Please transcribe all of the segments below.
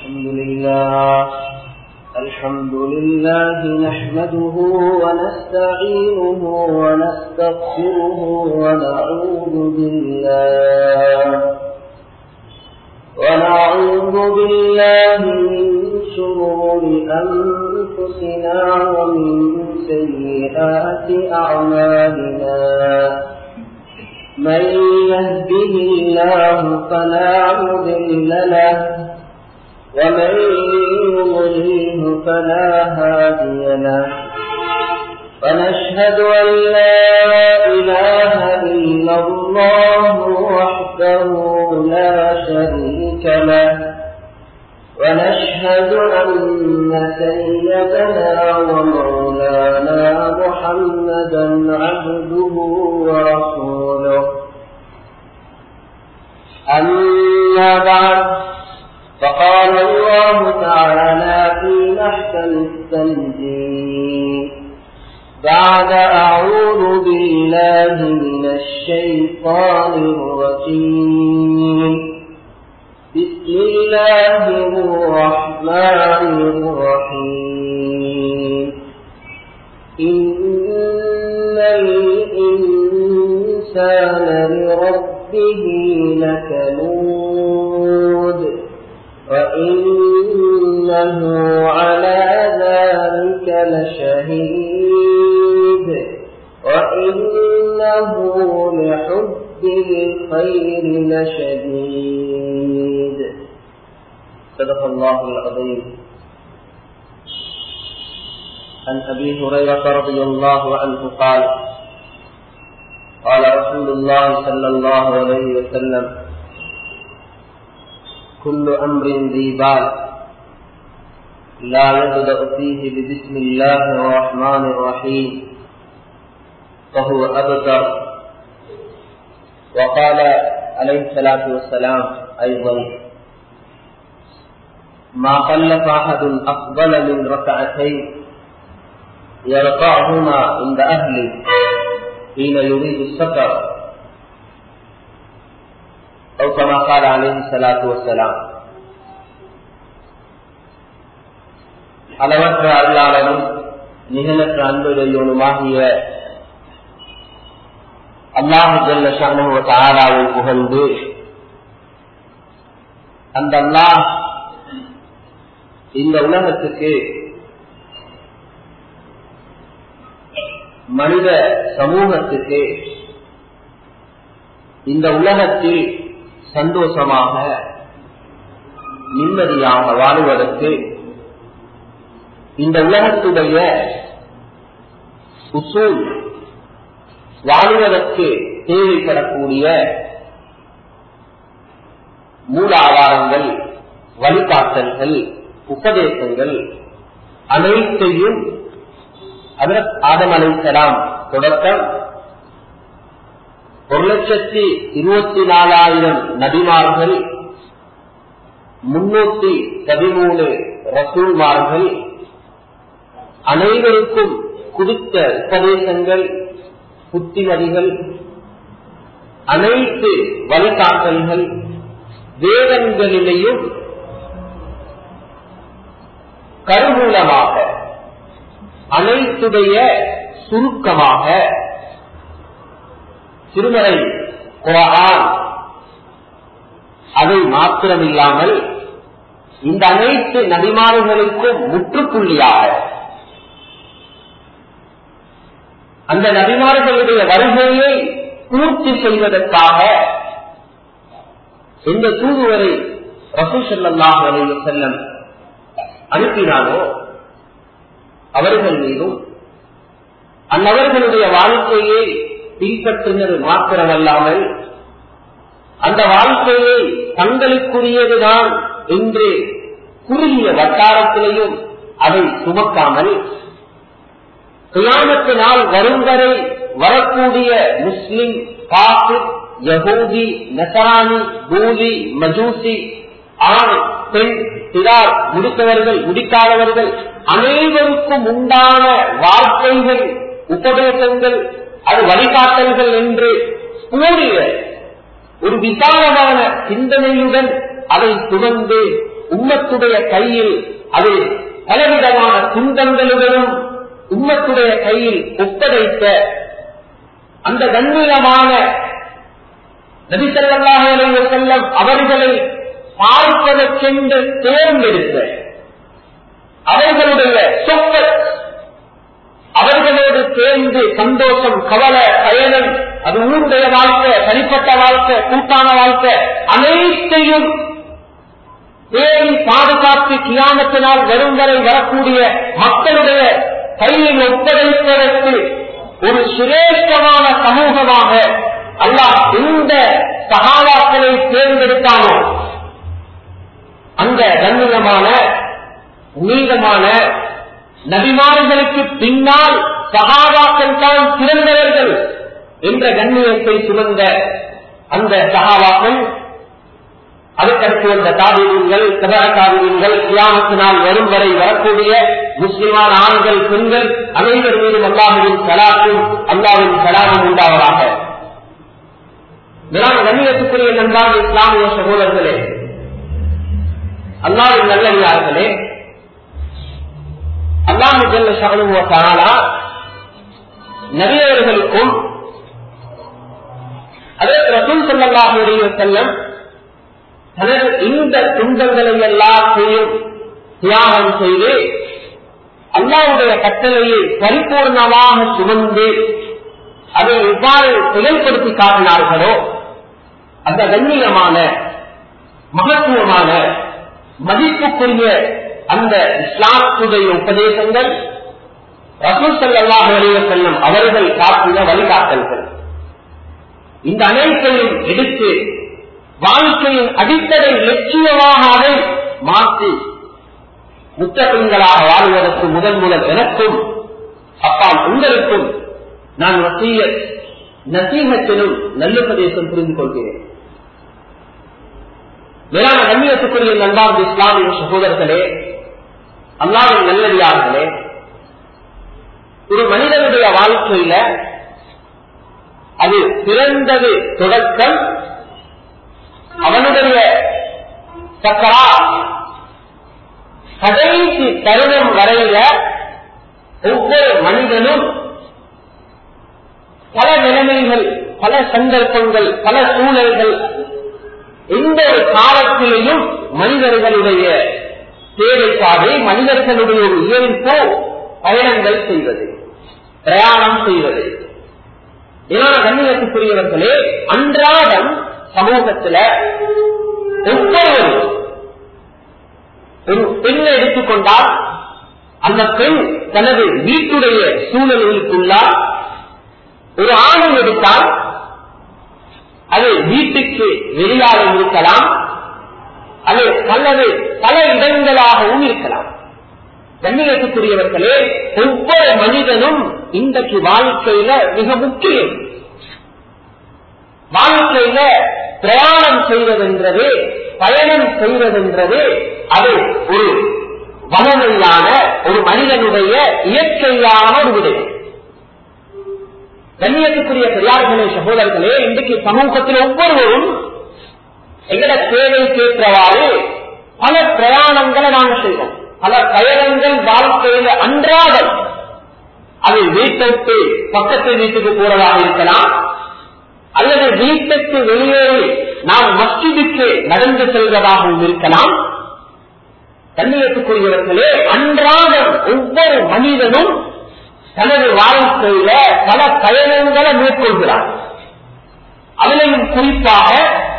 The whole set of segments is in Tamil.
الحمد لله الحمد لله نحمده ونستعينه ونستغفره ونعوذ بالله ونعوذ بالله من شرور أنفسنا ومن سيئات أعمالنا من يهده الله فلا مضل له ومن يضلله فلا هادي له ونشهد أن لا إله إلا الله وحده لا شريك له ونشهد أن سيدنا ومولانا محمدا عبده ورسوله أما بعد فقال الله تعالى في محكم التنزيل بعد أعوذ بالله من الشيطان الرجيم بسم الله الرحمن الرحيم إن الإنسان لربه لكنود وإنه على ذلك لشهيد وإنه لحب الخير لشديد صدق الله العظيم عن أبي هريرة رضي الله عنه قال قال رسول الله صلى الله عليه وسلم كل أمر ذي بال لا يبدأ فيه ببسم الله الرحمن الرحيم فهو أبتر وقال عليه الصلاة والسلام أيضا ما خلف أحد أفضل من ركعتين يرقعهما عند أهله حين يريد السفر أو كما قال عليه الصلاة والسلام அளவற்ற அருளாளனும் நிகழற்ற அன்புடையவனுமாகிய அல்லாஹு ஜல்ல ஷானுவ தாராவை புகழ்ந்து அந்த அல்லாஹ் இந்த உலகத்துக்கு மனித சமூகத்துக்கு இந்த உலகத்தில் சந்தோஷமாக நிம்மதியாக வாழுவதற்கு இந்த உலகத்துடைய உசூல் வாழ்வதற்கு தேவைப்படக்கூடிய மூலாதாரங்கள் வழிகாட்டல்கள் உபதேசங்கள் அனைத்தையும் அதற்கு ஆதம் அலைசலாம் தொடக்கம் ஒரு லட்சத்தி இருபத்தி நாலாயிரம் நபிமார்கள் முன்னூத்தி பதிமூணு ரசூல்மார்கள் அனைவருக்கும் கொடுத்த உபதேசங்கள் புத்திமதிகள் அனைத்து வழிகாட்டல்கள் வேதங்களிலேயும் கருமூலமாக அனைத்துடைய சுருக்கமாக திருமறை குரான் அதை மாத்திரமில்லாமல் இந்த அனைத்து நபிமார்களுக்கும் முற்றுப்புள்ளியாக அந்த நபிமார்களுடைய வருகையை பூர்த்தி செய்வதற்காக எந்த தூதுவரை ரசூசல்லாஹ் அலைய செல்லம் அனுப்பினாரோ அவர்கள் மீதும் அந்நவர்களுடைய வாழ்க்கையை பின்பற்றினது மாத்திரமல்லாமல் அந்த வாழ்க்கையை தங்களுக்குரியதுதான் என்று குறுகிய வட்டாரத்திலேயும் அதை சுமக்காமல் கியாமத்து நாள் வரும் வரை வரக்கூடிய முஸ்லிம் காபிர் யகூதி நசரானி பூதி மஜூசி ஆண் பெண் சிறார் முடித்தவர்கள் முடிக்காதவர்கள் அனைவருக்கும் உண்டான வாழ்க்கைகள் உபதேசங்கள் அது வழிகாட்டல்கள் என்று கூறிய ஒரு விசாலமான சிந்தனையுடன் அதை சுமந்து உம்மத்துடைய கையில் அது பலவிதமான துன்பங்களுடனும் உம்மத்துடைய கையில் ஒப்படைத்த அந்த கண்ணியமான நபிசல்லாஹ் செல்லம் அவர்களை பார்ப்பதற்கென்று தேர்ந்தெடுத்த அவர்களுடைய சொப்பத் அவர்களோடு சேர்ந்து சந்தோஷம் கவலை பயணம் அது ஊருடைய வாழ்க்கை தனிப்பட்ட வாழ்க்கை கூட்டான வாழ்க்கை அனைத்தையும் பேரி பாதுகாத்து கியாமத்தினால் வரும் வரை வரக்கூடிய மக்களுடைய கையில் ஒப்படைப்பதற்கு ஒரு சிரேஷ்டமான சமூகமாக அல்லாஹ் எந்த சகாவாக்களை தேர்ந்தெடுத்தானோ அந்த கண்ணியமான நீளமான நபிமார்களுக்கு பின்னால் சகாபாக்கள் தான் சிறந்தவர்கள் என்ற கண்ணியத்தை சுமந்த அந்த சகாபாக்கள் அதுக்கடுத்து வந்த தாபிரியங்கள் சதா தாபிரியங்கள் கியாமத்தினால் வரும் வரை வரக்கூடிய முஸ்லிமான ஆண்கள் பெண்கள் அனைவர் மீதும் அல்லாஹுவின் சலாத்தும் அல்லாவின் சலாமும் உண்டாவதாக மேலான கண்ணியத்துக்குரிய நண்பான இஸ்லாமிய சகோதரர்களே அல்லாவின் நல்லடியார்களே அல்லாஹு ஜல்ல சகனுவத்தாலா நபியவர்களுக்கும் அதற்கு ரசூல் செல்லல்லாஹுடைய செல்லம் தனது இந்த துன்பங்களை எல்லாத்தையும் தியாகம் செய்து அல்லாவுடைய கட்டளையை பரிபூர்ணமாக சுமந்து அதை எவ்வாறு செயல்படுத்தி காட்டினார்களோ அந்த கண்ணியமான மகத்துவமான மதிப்புக்குரிய அந்த இஸ்லாத்துடைய உபதேசங்கள் ரசூல் சல்லாஹ் செல்லும் அவர்கள் காட்டின வழிகாட்டல்கள் இந்த அனைத்தையும் எடுத்து வாழ்க்கையின் அடிப்படை லட்சியமாக அதை மாற்றி முத்தகங்களாக வாழ்வதற்கு முதன் முதல் எனக்கும் அப்பா உங்களுக்கும் நான் நசீய நசீகத்திலும் நல்லுபதேசம் புரிந்து கொள்கிறேன் மேலான கண்ணியத்துக்குரிய நண்பார்ந்த இஸ்லாமிய சகோதரர்களே அல்லாவின் நல்லடியார்களே ஒரு மனிதனுடைய வாழ்க்கையில அது பிறந்தது தொடக்கம் அவனுடைய சக்கரா கடைசி தருணம் வரையில ஒவ்வொரு மனிதனும் பல நிலைமைகள் பல சந்தர்ப்பங்கள் பல சூழல்கள் எந்த ஒரு காலத்திலேயும் மனிதர்களுடைய தேவைப்பாடு மனிதர்களுடைய ஒரு இயல்போ பயணங்கள் செய்வது பிரயாணம் செய்வது இதனால கண்ணியத்துக்குரியவர்களே அன்றாடம் சமூகத்துல ஒவ்வொரு ஒரு பெண்ணை எடுத்துக்கொண்டால் அந்த பெண் தனது வீட்டுடைய சூழலுக்குள்ளால் ஒரு ஆணை எடுத்தால் அது வீட்டுக்கு வெளியாக இருக்கலாம் அது அல்லது பல இடங்களாகவும் இருக்கலாம் கண்ணியத்துக்குரியவர்களே ஒவ்வொரு மனிதனும் இன்றைக்கு வாழ்க்கையில மிக முக்கியம் வாழ்க்கையில பிரயாணம் செய்வதென்றது பயணம் செய்வதென்றது அது ஒரு வனமையான ஒரு மனிதனுடைய இயற்கையான ஒரு விடயம் கண்ணியத்துக்குரிய பெரியார்களே சகோதரர்களே இன்றைக்கு சமூகத்தில் ஒவ்வொருவரும் எங்கட தேவைக்கேற்றவாறு பல பிரயாணங்களை நாங்கள் செய்வோம் பல பயணங்கள் வாழ்க்கையில அன்றாடம் அது வீட்டுக்கு பக்கத்து வீட்டுக்கு போறதாக இருக்கலாம் அல்லது வீட்டுக்கு வெளியேறி நாம் மஸ்ஜிதுக்கு நடந்து செல்வதாகவும் இருக்கலாம் கண்ணியத்துக்குரியவர்களே அன்றாடம் ஒவ்வொரு மனிதனும் தனது வாழ்க்கையில பல பயணங்களை மேற்கொள்கிறார் அதிலையும் குறிப்பாக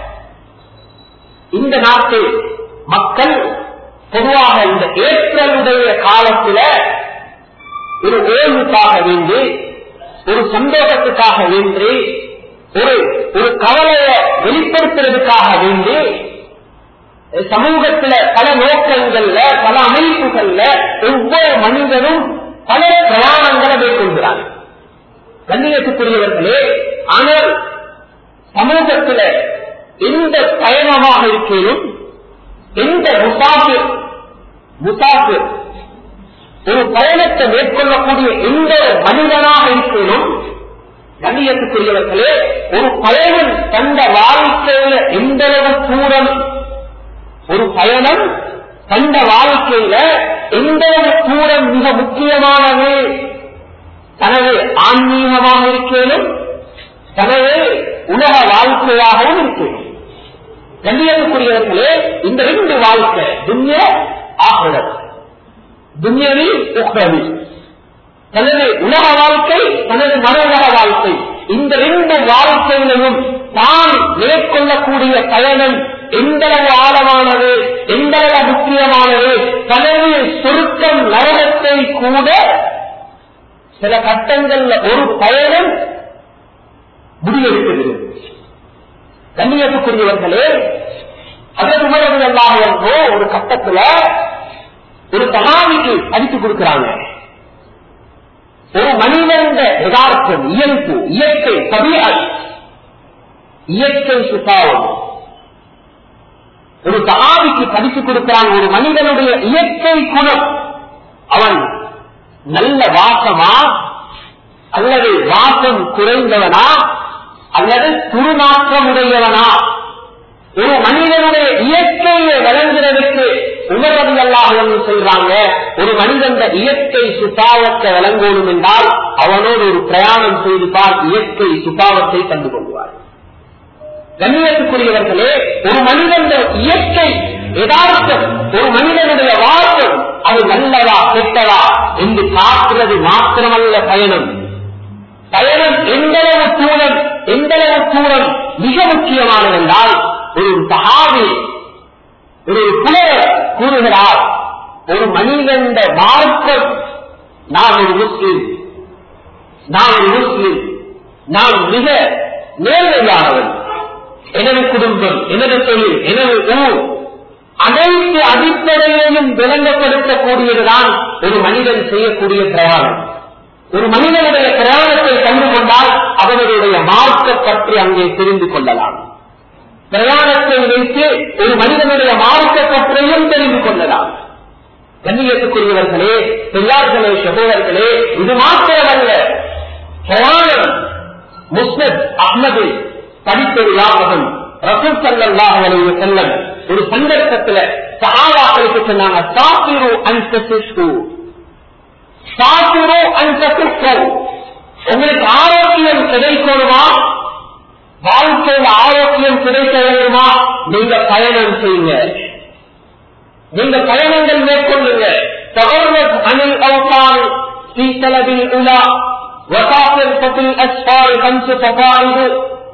இந்த நாட்டு மக்கள் பொதுவாக இந்த ஏப்ரலுடைய காலத்துல ஒரு ஓய்வுக்காக வேண்டி ஒரு சந்தோஷத்துக்காக வேண்டி ஒரு ஒரு கவலையை வெளிப்படுத்துறதுக்காக வேண்டி சமூகத்துல பல நோக்கங்கள்ல பல அமைப்புகள்ல ஒவ்வொரு மனிதனும் பல பிரயாணங்களை மேற்கொள்கிறார் கண்ணியத்துக்குரியவர்களே ஆனால் சமூகத்துல எந்த பயணமாக இருக்கிறோம் எந்த முசாஃபிர் முசாஃபிர் ஒரு பயணத்தை மேற்கொள்ளக்கூடிய எந்த மனிதனாக இருக்கிறோம் கண்ணியத்துக்குரியவர்களே ஒரு பயணம் தந்த வாழ்க்கையில எந்தளவு தூரம் ஒரு பயணம் தந்த வாழ்க்கையில எந்த ஒரு தூரம் மிக முக்கியமானது தனது ஆன்மீகமாக இருக்கேனும் தனது உலக வாழ்க்கையாகவும் இருக்கேன் கண்ணியத்துக்குரியவர்களே இந்த ரெண்டு வாழ்க்கை துன்ய ஆகிறது துன்யவி உக்ரவி தனது உலக வாழ்க்கை தனது மனோலக வாழ்க்கை இந்த ரெண்டு வாழ்க்கையிலும் தான் மேற்கொள்ளக்கூடிய பயணம் எந்தளவு ஆழமானது எந்தளவு முக்கியமானது தனது சுருக்கம் நரகத்தை கூட சில கட்டங்கள்ல ஒரு பயணம் முடிவெடுக்கிறது கண்ணியத்துக்குரியவர்களே அதற்கு உமரவில்லாமோ ஒரு கட்டத்துல ஒரு தகாவிக்கு அடித்து கொடுக்கிறாங்க ஒரு மனிதன் யதார்த்தம் இயல்பு இயற்கை தபியால் இயற்கை சுத்தாவம் ஒரு தகாவிக்கு படித்து கொடுக்கிறான் ஒரு மனிதனுடைய இயற்கை குணம் அவன் நல்ல வாசமா அல்லது வாசம் குறைந்தவனா அல்லது துருநாற்றம் உடையவனா ஒரு மனிதனுடைய இயற்கையை வழங்குறதுக்கு உணர்வது எல்லாம் சொல்றாங்க ஒரு மனிதன் இயற்கை சுத்தாவத்தை வழங்கணும் என்றால் அவனோடு ஒரு பிரயாணம் செய்திருப்பார் இயற்கை சுத்தாவத்தை கண்டு கொள்வார் கண்ணியத்துக்குரியவர்களே ஒரு மனிதன் இயற்கை யதார்த்தம் ஒரு மனிதனுடைய வாசம் அது நல்லதா கெட்டதா என்று காட்டுறது மாத்திரமல்ல பயணம் பயணம் எந்தளவு தூரம் எந்தளவு தூரம் மிக முக்கியமானது என்றால் ஒரு சகாவி ஒரு புலர் கூறுகிறார் ஒரு மனிதன் மார்க்கம் நான் ஒரு முஸ்லிம் நான் ஒரு முஸ்லிம் நான் மிக நேர்மையானவன் எனது குடும்பம் எனது தொழில் எனது ஊர் அனைத்து அடிப்படையையும் விளங்கப்படுத்தக்கூடியதுதான் ஒரு மனிதன் செய்யக்கூடிய பிரயாணம் ஒரு மனிதனுடைய பிரயாணத்தை கண்டு கொண்டால் அவனுடைய மார்க்க பற்றி அங்கே தெரிந்து கொள்ளலாம் பிரயாணத்தை வைத்து ஒரு மனிதனுடைய மார்க்க பற்றியும் தெரிந்து கொள்ளலாம் கண்ணியத்துக்குரியவர்களே பெரியார்களே சகோதரர்களே இது மாத்திரமல்ல பிரயாணம் முஸ்னத் அஹ்மது படித்தது ஞாபகம் ரசூல் சல்லாஹ் அலைஹி செல்லம் ஒரு சந்தர்ப்பத்துல சஹாபாக்களுக்கு சொன்னாங்க சாப்பிரு அன்சு சாப்பிரு அன்சு உங்களுக்கு ஆரோக்கியம் கிடைக்கணுமா வாழ்க்கையில் ஆரோக்கியம் கிடைக்க வேண்டுமா நீங்க பயணம் செய்யுங்க நீங்க பயணங்கள் மேற்கொள்ளுங்க தகவல் அணில் அவசான் சீத்தளவில் உலா வசாசில் பத்தில் அஸ்பால் கம்சு பகாரிது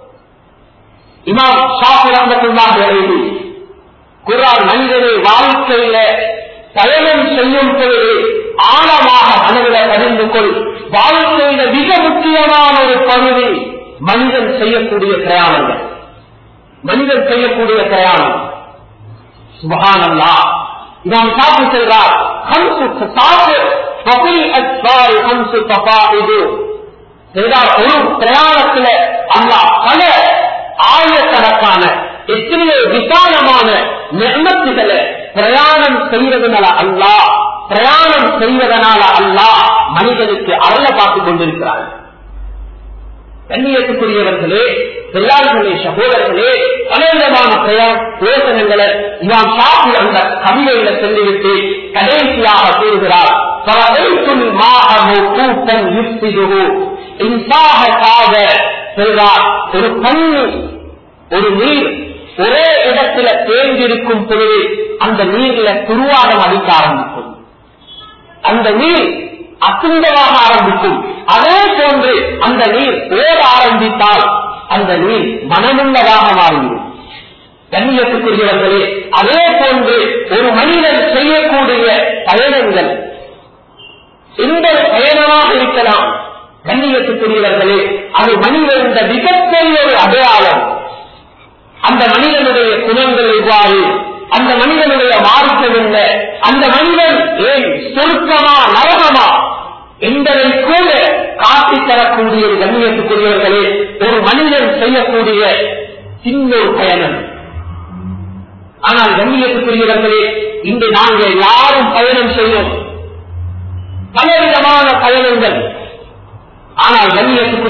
இமாம் ஷாஃபி ரஹமத்துல்லாஹி அலைஹி குர்ஆன் மனிதனை வாழ்க்கையில பயணம் செய்யும் பொழுது ஆழமாக மனதில அறிந்து கொள் வாழ்க்கையில மிக முக்கியமான ஒரு பகுதி மனிதன் செய்யக்கூடிய பிரயாணங்கள் மனிதன் செய்யக்கூடிய பிரயாணம் சுபகானல்லா இமாம் ஷாஃபி செல்றார் ஹம்சு சாஃபி ஃபபில் அஸ்பால் ஹம்சு தஃபாயிது செய்தார் ஒரு பிரயாணத்துல அல்லாஹ் பல ஆயிரக்கணக்கான எத்தனையோ விசாலமான நிர்மத்துகளை பிரயாணம் செய்வதனால அல்லா பிரயாணம் செய்வதனால அல்லா மனிதனுக்கு அருள பார்த்துக் கொண்டிருக்கிறார் கண்ணியத்துக்குரியவர்களே பெரியார்களே சகோதரர்களே பலவிதமான யோசனைகளை இமாம் ஷாஃபி அந்த கவிதையில சொல்லிவிட்டு கடைசியாக கூறுகிறார் கூட்டம் யுக்திதுகு இன்சாக காத சொல்றார் ஒரு கண்ணு ஒரு நீர் ஒரே இடத்துல தேர்ந்திருக்கும் பொழுது அந்த நீர்ல துருவாடம் அடிக்க ஆரம்பிக்கும் அந்த நீர் அசுந்தமாக ஆரம்பிக்கும் அதே போன்று அந்த நீர் ஓட ஆரம்பித்தால் அந்த நீர் மனமுள்ளதாக மாறிவிடும் கண்ணியத்துக்குரியவர்களே அதே போன்று ஒரு மனிதன் செய்யக்கூடிய பயணங்கள் எந்த பயணமாக இருக்கலாம் கண்ணியத்துக்குரியவர்களே அது மனிதன் மிகப்பெரிய ஒரு அடையாளம் அந்த மனிதனுடைய குணங்கள் எவ்வாறு அந்த மனிதனுடைய மார்க்கம் என்ன அந்த மனிதன் ஏன் சொருக்கமா நரகமா என்பதை கூட காட்டித் தரக்கூடிய ஒரு கண்ணியத்துக்குரியவர்களே ஒரு மனிதன் செய்யக்கூடிய சின்ன ஒரு பயணம் ஆனால் கண்ணியத்துக்குரியவர்களே இன்று நாங்கள் யாரும் பயணம் செய்வோம் பலவிதமான பயணங்கள் ஆனால்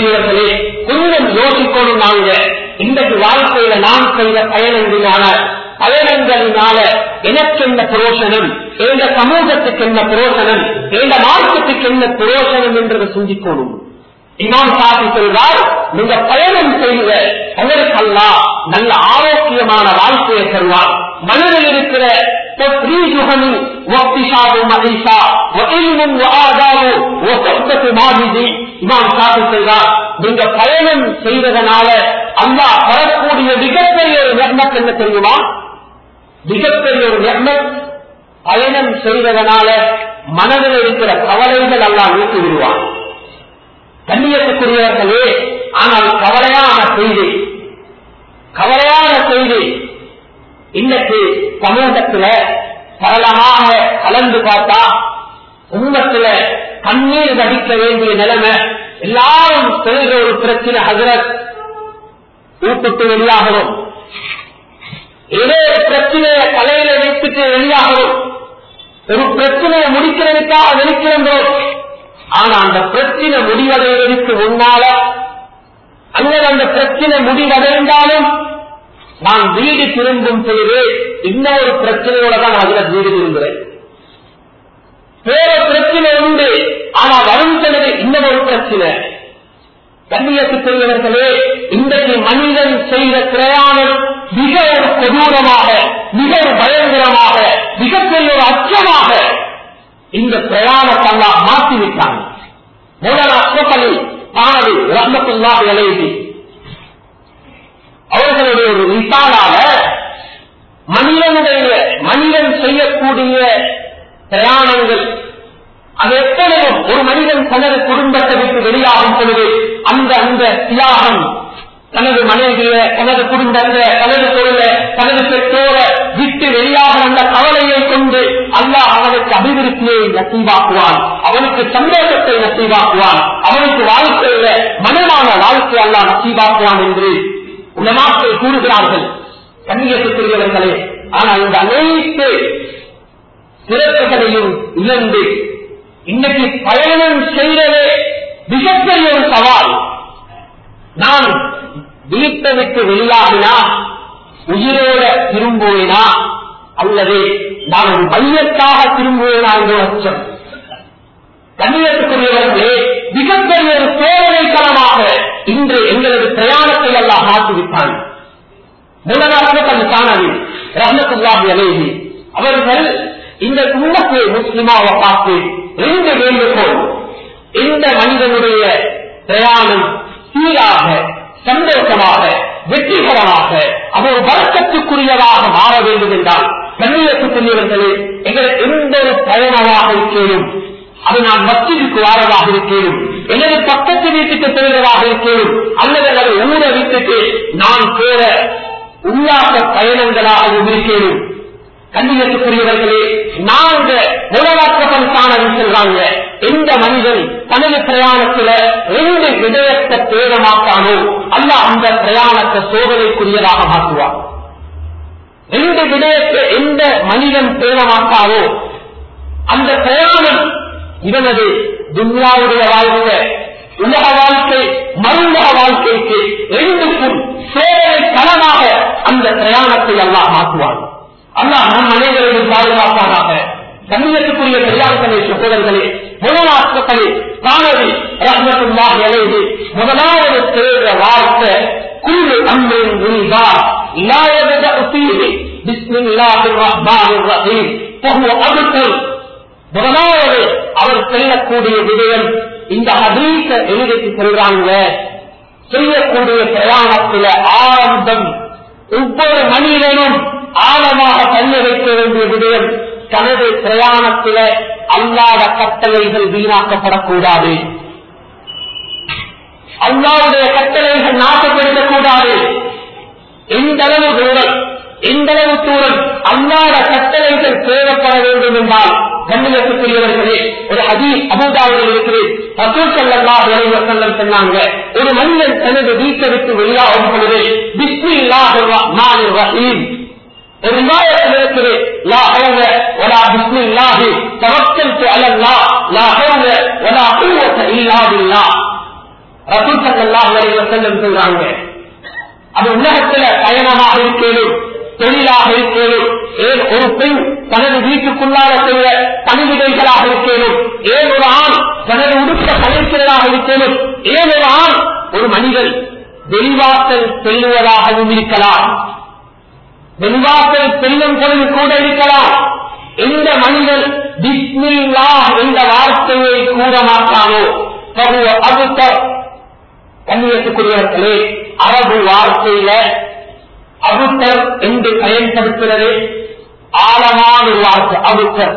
கண்ணியத்துக்குரியவர்களே கொஞ்சம் யோசிக்கணும் நாங்க இன்றைக்கு வாழ்க்கையில நாம் செய்த பயணங்களான பயணங்களினால எனக்கு என்ன புரோஷனம் எங்க சமூகத்துக்கு என்ன புரோஷனம் எங்க மார்க்கத்துக்கு என்ன புரோஷனம் என்றதை சிந்திக்கணும் இமாம் சாதி சொல்றார் நீங்க பயணம் செய்த உங்களுக்கு அல்லா நல்ல ஆரோக்கியமான வாழ்க்கையை தருவார் மனதில் இருக்கிற تفريجهم واقتصاد معيشة وعلم وآداب وصحبة ماجد இமாம் சாதி சொல்றார் நீங்க பயணம் செய்வதனால அல்லாஹ் வரக்கூடிய மிகப்பெரிய ஒரு நெர்மத் என்ன தெரியுமா மிகப்பெரிய ஒரு நெர்மத் பயணம் செய்வதனால மனதில் இருக்கிற கவலைகள் எல்லாம் நீக்கி விடுவான் கண்ணியத்துக்குரியவர்களே ஆனால் கவலையான செய்தி கவலையான செய்தி இன்னைக்கு சமூகத்துல சரளமாக கலந்து பார்த்தா உண்மத்துல கண்ணீர் வடிக்க வேண்டிய நிலைமை எல்லாரும் செய்கிற ஒரு பிரச்சனை ஹசரத் வீட்டுக்கு வெளியாகிறோம் ஏதோ ஒரு பிரச்சனையை தலையில வைத்துட்டு வெளியாகிறோம் ஒரு பிரச்சனையை முடிக்கிறதுக்காக வெளிக்கிறோம் ஆனா அந்த பிரச்சனை முடிவடைவதற்கு முன்னால அல்லது அந்த பிரச்சனை முடிவடைந்தாலும் நான் வீடு திரும்பும் பொழுது இன்னொரு பிரச்சனையோட தான் நான் அதுல வீடு திரும்புகிறேன் வேற பிரச்சனை உண்டு ஆனா வரும் செலவு இன்னொரு பிரச்சனை கண்ணியத்துக்குரியவர்களே இன்றைக்கு மனிதன் செய்த பிரயாணம் மிக ஒரு கொடூரமாக மிக ஒரு பயங்கரமாக மிகப்பெரிய ஒரு அச்சமாக இந்த பிரயாணத்தெல்லாம் மாற்றிவிட்டாங்க முதல் அச்சப்பள்ளி ஆனது ரஹமத்துல்லாஹ் எழுதி அவர்களுடைய ஒரு விசாலாக மனிதனுடைய மனிதன் செய்யக்கூடிய பிரயாணங்கள் அது எப்பொழுதும் ஒரு மனிதன் தனது குடும்பத்தை விட்டு வெளியாகும் பொழுது அந்த அந்த தியாகம் தனது மனைவிய தனது குடும்பத்தை தனது தொழில தனது பெற்றோரை விட்டு வெளியாகும் அந்த கவலையை கொண்டு அல்லாஹ் அவனுக்கு அபிவிருத்தியை நசீவாக்குவான் அவனுக்கு சந்தோஷத்தை நசீவாக்குவான் அவனுக்கு வாழ்க்கையில மனமான வாழ்க்கை அல்லாஹ் நசீவாக்குவான் என்று உலமாக்கள் கூறுகிறார்கள் கண்ணியத்துக்குரியவர்களே ஆனால் இந்த அனைத்து சிறப்புகளையும் இழந்து இன்னைக்கு பயணம் செய்வதே மிகப்பெரிய ஒரு சவால் நான் வீட்டை விட்டு வெளியாகினா உயிரோட திரும்புவேனா அல்லது நான் ஒரு மையத்தாக திரும்புவேனா என்ற அச்சம் கண்ணியத்துக்குரியவர்களே மிகப்பெரிய ஒரு சோதனை களமாக இன்று எங்களது பிரயாணத்தை எல்லாம் மாற்றிவிட்டான் முதலாவது அந்த காணவி ரஹமத்துல்லாஹி அலேஹி அவர்கள் இந்த உண்மத்தை முஸ்லிமாவை பார்த்து ரெண்டு வேண்டுகோள் இந்த மனிதனுடைய பிரயாணம் சீராக சந்தோஷமாக வெற்றிகரமாக அது ஒரு வழக்கத்துக்குரியதாக மாற வேண்டும் என்றால் கண்ணியத்துக்குரியவர்களே எங்களை எந்த ஒரு பயணமாக இருக்கேனும் அது நான் மத்திற்கு வாரதாக இருக்கேனும் எனது பக்கத்து வீட்டுக்கு செல்வதாக இருக்கேனும் அல்லது எனது ஊரை விட்டுட்டு நான் போற உல்லாச பயணங்களாகவும் இருக்கேனும் கண்ணியத்துக்குரியவர்களே நாங்க உலகாக்கப்பன் காணம் செல்றாங்க எந்த மனிதன் தனது பிரயாணத்துல ரெண்டு விடயத்தை தேடமாட்டானோ அல்ல அந்த பிரயாணத்தை சோதனைக்குரியதாக மாற்றுவார் ரெண்டு விடயத்தை எந்த மனிதன் தேடமாட்டாவோ அந்த பிரயாணம் இவனது துன்யாவுடைய வாழ்க்கை உலக வாழ்க்கை மருந்தக வாழ்க்கைக்கு ரெண்டுக்கும் சோதனை களமாக அந்த பிரயாணத்தை எல்லாம் மாற்றுவான் அல்லாஹ் நம் அனைவரையும் பாதுகாப்பானாக கண்ணியத்துக்குரிய பெரியார்களே சகோதரர்களே முதலாட்களே காணவி ரஹமத்துல்லாஹ் எழுதி முதலாவது தேர்ந்த வார்த்தை குழு அம்ரின் உரிதா இல்லாயத உத்தீதி பிஸ்மில்லாஹிர் ரஹ்மானிர் ரஹீம் பஹுவ அபுத்தல் முதலாவது அவர் செல்லக்கூடிய விடயம் இந்த ஹதீஸ எழுதிட்டு சொல்றாங்க செய்யக்கூடிய பிரயாணத்தில ஆரம்பம் ஒவ்வொரு மனிதனும் ஆழமாக தள்ள வைக்க வேண்டிய விடயம் தனது பிரயாணத்தில அல்லாத கட்டளைகள் வீணாக்கப்படக்கூடாது அல்லாவுடைய கட்டளைகள் நாட்டப்படுத்தக்கூடாது எந்த அளவு தூரம் எந்த அளவு தூரம் அல்லாத கட்டளைகள் தேவைப்பட வேண்டும் என்றால் கண்ணியத்துக்குரியவர்களே ஒரு அதி அபூதாவில் இருக்கிறது ரசூல் ஸல்லல்லாஹு அலைஹி வஸல்லம் சொன்னாங்க ஒரு மனிதன் தனது வீட்டை விட்டு வெளியாகும் பொழுது பிஸ்மில்லாஹிர் ரஹ்மானிர் ரஹீம் ஒரு ரிவாயத்தில் இருக்குது லா ஹவுல வலா பிஸ்மில்லாஹி தவக்கல்து அலல்லாஹ் லா ஹவுல வலா குவத்த இல்லா பில்லாஹ் ரசூல் ஸல்லல்லாஹு அலைஹி வஸல்லம் சொல்றாங்க அது உலகத்துல பயணமாக இருக்கேனும் தொழிலாக இருக்கணும் ஏன் ஒரு பெண் தனது வீட்டுக்குள்ளாக செய்த பணிவிடைகளாக இருக்கணும் ஏன் ஒரு ஆண் தனது உடுப்ப கலைக்கிறதாக இருக்கணும் ஏன் ஒரு ஆண் ஒரு மனிதன் வெளிவாசல் செல்லுவதாகவும் இருக்கலாம் வெளிவாசல் செல்லும் பொழுது கூட இருக்கலாம் எந்த மனிதன் பிஸ்மில்லா என்ற வார்த்தையை கூற மாட்டானோ பகுவ அபுத்த கண்ணியத்துக்குரியவர்களே அரபு வார்த்தையில அபுத்தர் என்று பயன்படுத்துகிறது ஆழமான ஒரு வார்த்தை அபுத்தர்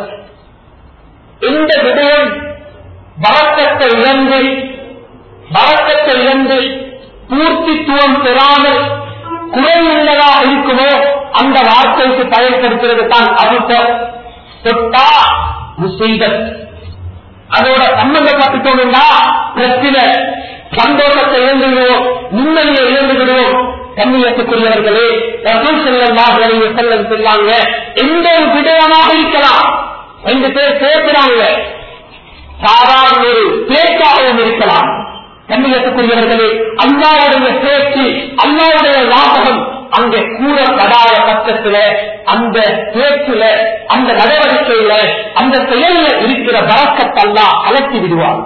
இந்த விடயம் பழக்கத்தை இழந்து பழக்கத்தை இழந்து பூர்த்தித்துவம் பெறாமல் குறையுள்ளதா இருக்குமோ அந்த வார்த்தைக்கு பயன்படுத்துறது தான் அபுத்தர் தொட்டா முசீபத் அதோட சம்பந்தப்பட்டுட்டோம்னா பிரச்சனை சந்தோஷத்தை இழந்து விடுவோம் நிம்மதியை இழந்து விடுவோம் கண்ணியத்துக்குரியவர்களே ரசூல் செல்லல்லாஹு அலைஹி வஸல்லம் சொல்லாங்க எந்த ஒரு விடயமாக இருக்கலாம் ரெண்டு பேர் பேசுறாங்க சாதாரண ஒரு பேச்சாகவும் இருக்கலாம் கண்ணியத்துக்குரியவர்களே அல்லாவுடைய பேச்சு அல்லாவுடைய வாசகம் அங்கே கூறப்படாத பக்கத்துல அந்த பேச்சுல அந்த நடவடிக்கையில அந்த செயல்ல இருக்கிற வழக்கத்தெல்லாம் அலட்டி விடுவார்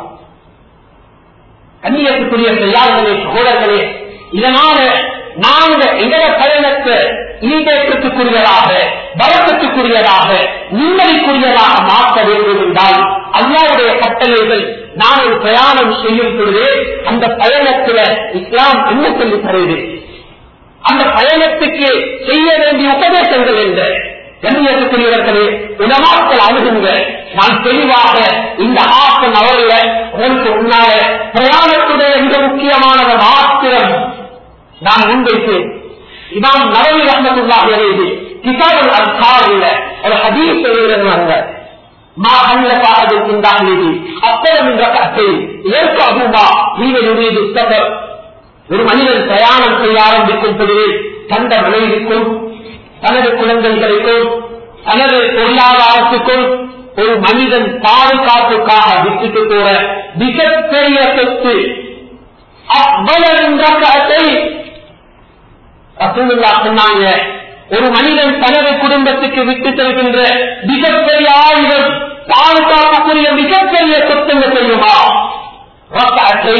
கண்ணியத்துக்குரிய செய்யார்களே சகோதரர்களே இதனால நாங்க இதர பயணத்தை ஈடேற்றத்துக்குரியதாக பலத்துக்குரியதாக நிம்மதிக்குரியதாக மாற்ற வேண்டும் என்றால் அல்லாவுடைய கட்டளைகள் நான் ஒரு பிரயாணம் செய்யும் பொழுது அந்த பயணத்துல இஸ்லாம் என்ன சொல்லி தருது அந்த பயணத்துக்கு செய்ய வேண்டிய உபதேசங்கள் என்ற கண்ணியத்துக்குரியவர்களே உணவாக்கள் அணுகுங்க நான் தெளிவாக இந்த ஆசன் அவர்ல உங்களுக்கு முன்னால பிரயாணத்துடைய மிக முக்கியமானத மாத்திரம் நான் முன்வைத்தேன் இமாம் நரவி ரஹமத்துல்லாஹி அலைஹி கிதாபுல் அல்காரில ஒரு ஹதீஸ் எழுதுறாங்க ما خلف أحد من داخله أكثر من ركعتين يركعهما حين يريد السفر ஒரு மனிதன் பிரயாணம் செய்ய ஆரம்பிக்கும் பொழுது தந்த மனைவிக்கும் தனது குழந்தைகளுக்கும் தனது பொருளாதாரத்துக்கும் ஒரு மனிதன் பாதுகாப்புக்காக விட்டுட்டு போற மிகப்பெரிய சொத்து அவ்வளவு ரசூலுல்லா சொன்னாங்க ஒரு மனிதன் தனது குடும்பத்துக்கு விட்டு செல்கின்ற மிகப்பெரிய ஆயுதம் பாதுகாப்புக்குரிய மிகப்பெரிய சொத்துங்க தெரியுமா ரக்காற்றை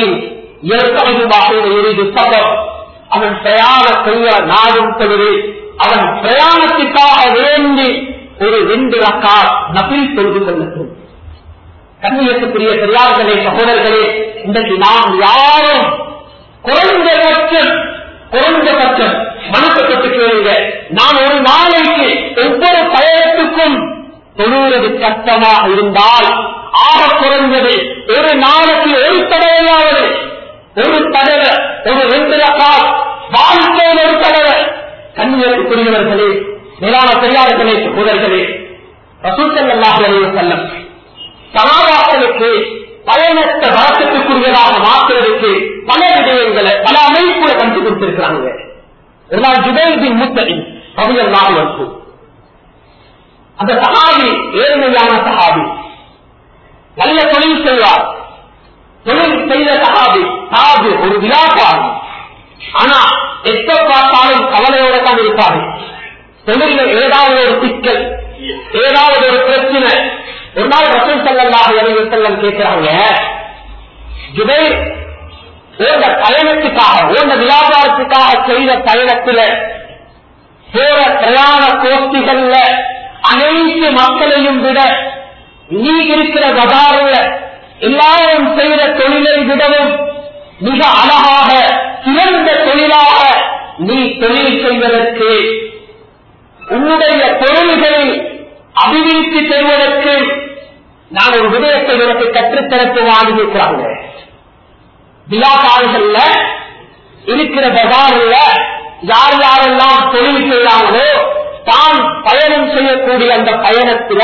அவன் பிரயாணம் செய்ய நாடும் பொழுது அவன் பிரயாணத்துக்காக வேண்டி ஒரு ரெண்டு ரக்கா நபில் தொழுது கொள்ளட்டும் கண்ணியத்துக்குரிய பெரியார்களே சகோதரர்களே இன்றைக்கு நாம் யாரும் குறைந்தபட்சம் குறைந்தபட்சம் மனப்பட்டு கேளுங்க நான் ஒரு நாளைக்கு ஒவ்வொரு பயணத்துக்கும் தொழுவது கஷ்டமாக இருந்தால் ஆக குறைந்தது ஒரு நாளைக்கு ஒரு தடவையாவது ஒரு தடவை ஒரு ரெண்டு ரக்கால் வாழ்க்கையில் ஒரு தடவை கண்ணியத்துக்குரியவர்களே மேலான பெரியார்களே சகோதரர்களே ரசூசல்லாஹ் செல்லம் சமாதாக்களுக்கு பயணத்தை வழக்கத்துக்குரியதாக மாற்றுவதற்கு பல விடயங்களை பல அமைப்புகளை கண்டு கொடுத்திருக்கிறாங்க ஒரு நாள் ஜுபேபின் முத்தடி பகுதியெல்லாம் இருக்கும் அந்த சகாபி ஏழ்மையான சகாபி நல்ல தொழில் செய்வார் தொழில் செய்த சகாபி சகாபி ஒரு விழாக்காரி ஆனா எப்ப பார்த்தாலும் கவலையோட தான் இருப்பாரு தொழில ஏதாவது ஒரு சிக்கல் ஏதாவது ஒரு பிரச்சனை ஒரு நாள் ரசூல் சல்லாஹ் அலைஹி வஸல்லம் கேட்கிறாங்க ஜுபை ஓந்த பயணத்துக்காக ஓந்த வியாபாரத்துக்காக செய்த பயணத்துல போற பிரயாண கோஷ்டிகள்ல அனைத்து மக்களையும் விட நீ இருக்கிற பஜாரில் எல்லாரும் செய்த தொழிலை விடவும் மிக அழகாக சிறந்த தொழிலாக நீ தொழில் செய்வதற்கு உன்னுடைய தொழில்களை அபிவிருத்தி செய்வதற்கு நான் ஒரு விடயத்தை எனக்கு கற்றுத்தரப்பு வாங்கியிருக்கிறாங்க விழாக்காடுகள்ல இருக்கிற பஜாரில் யார் யாரெல்லாம் தொழில் செய்யறாங்களோ தான் பயணம் செய்யக்கூடிய அந்த பயணத்துல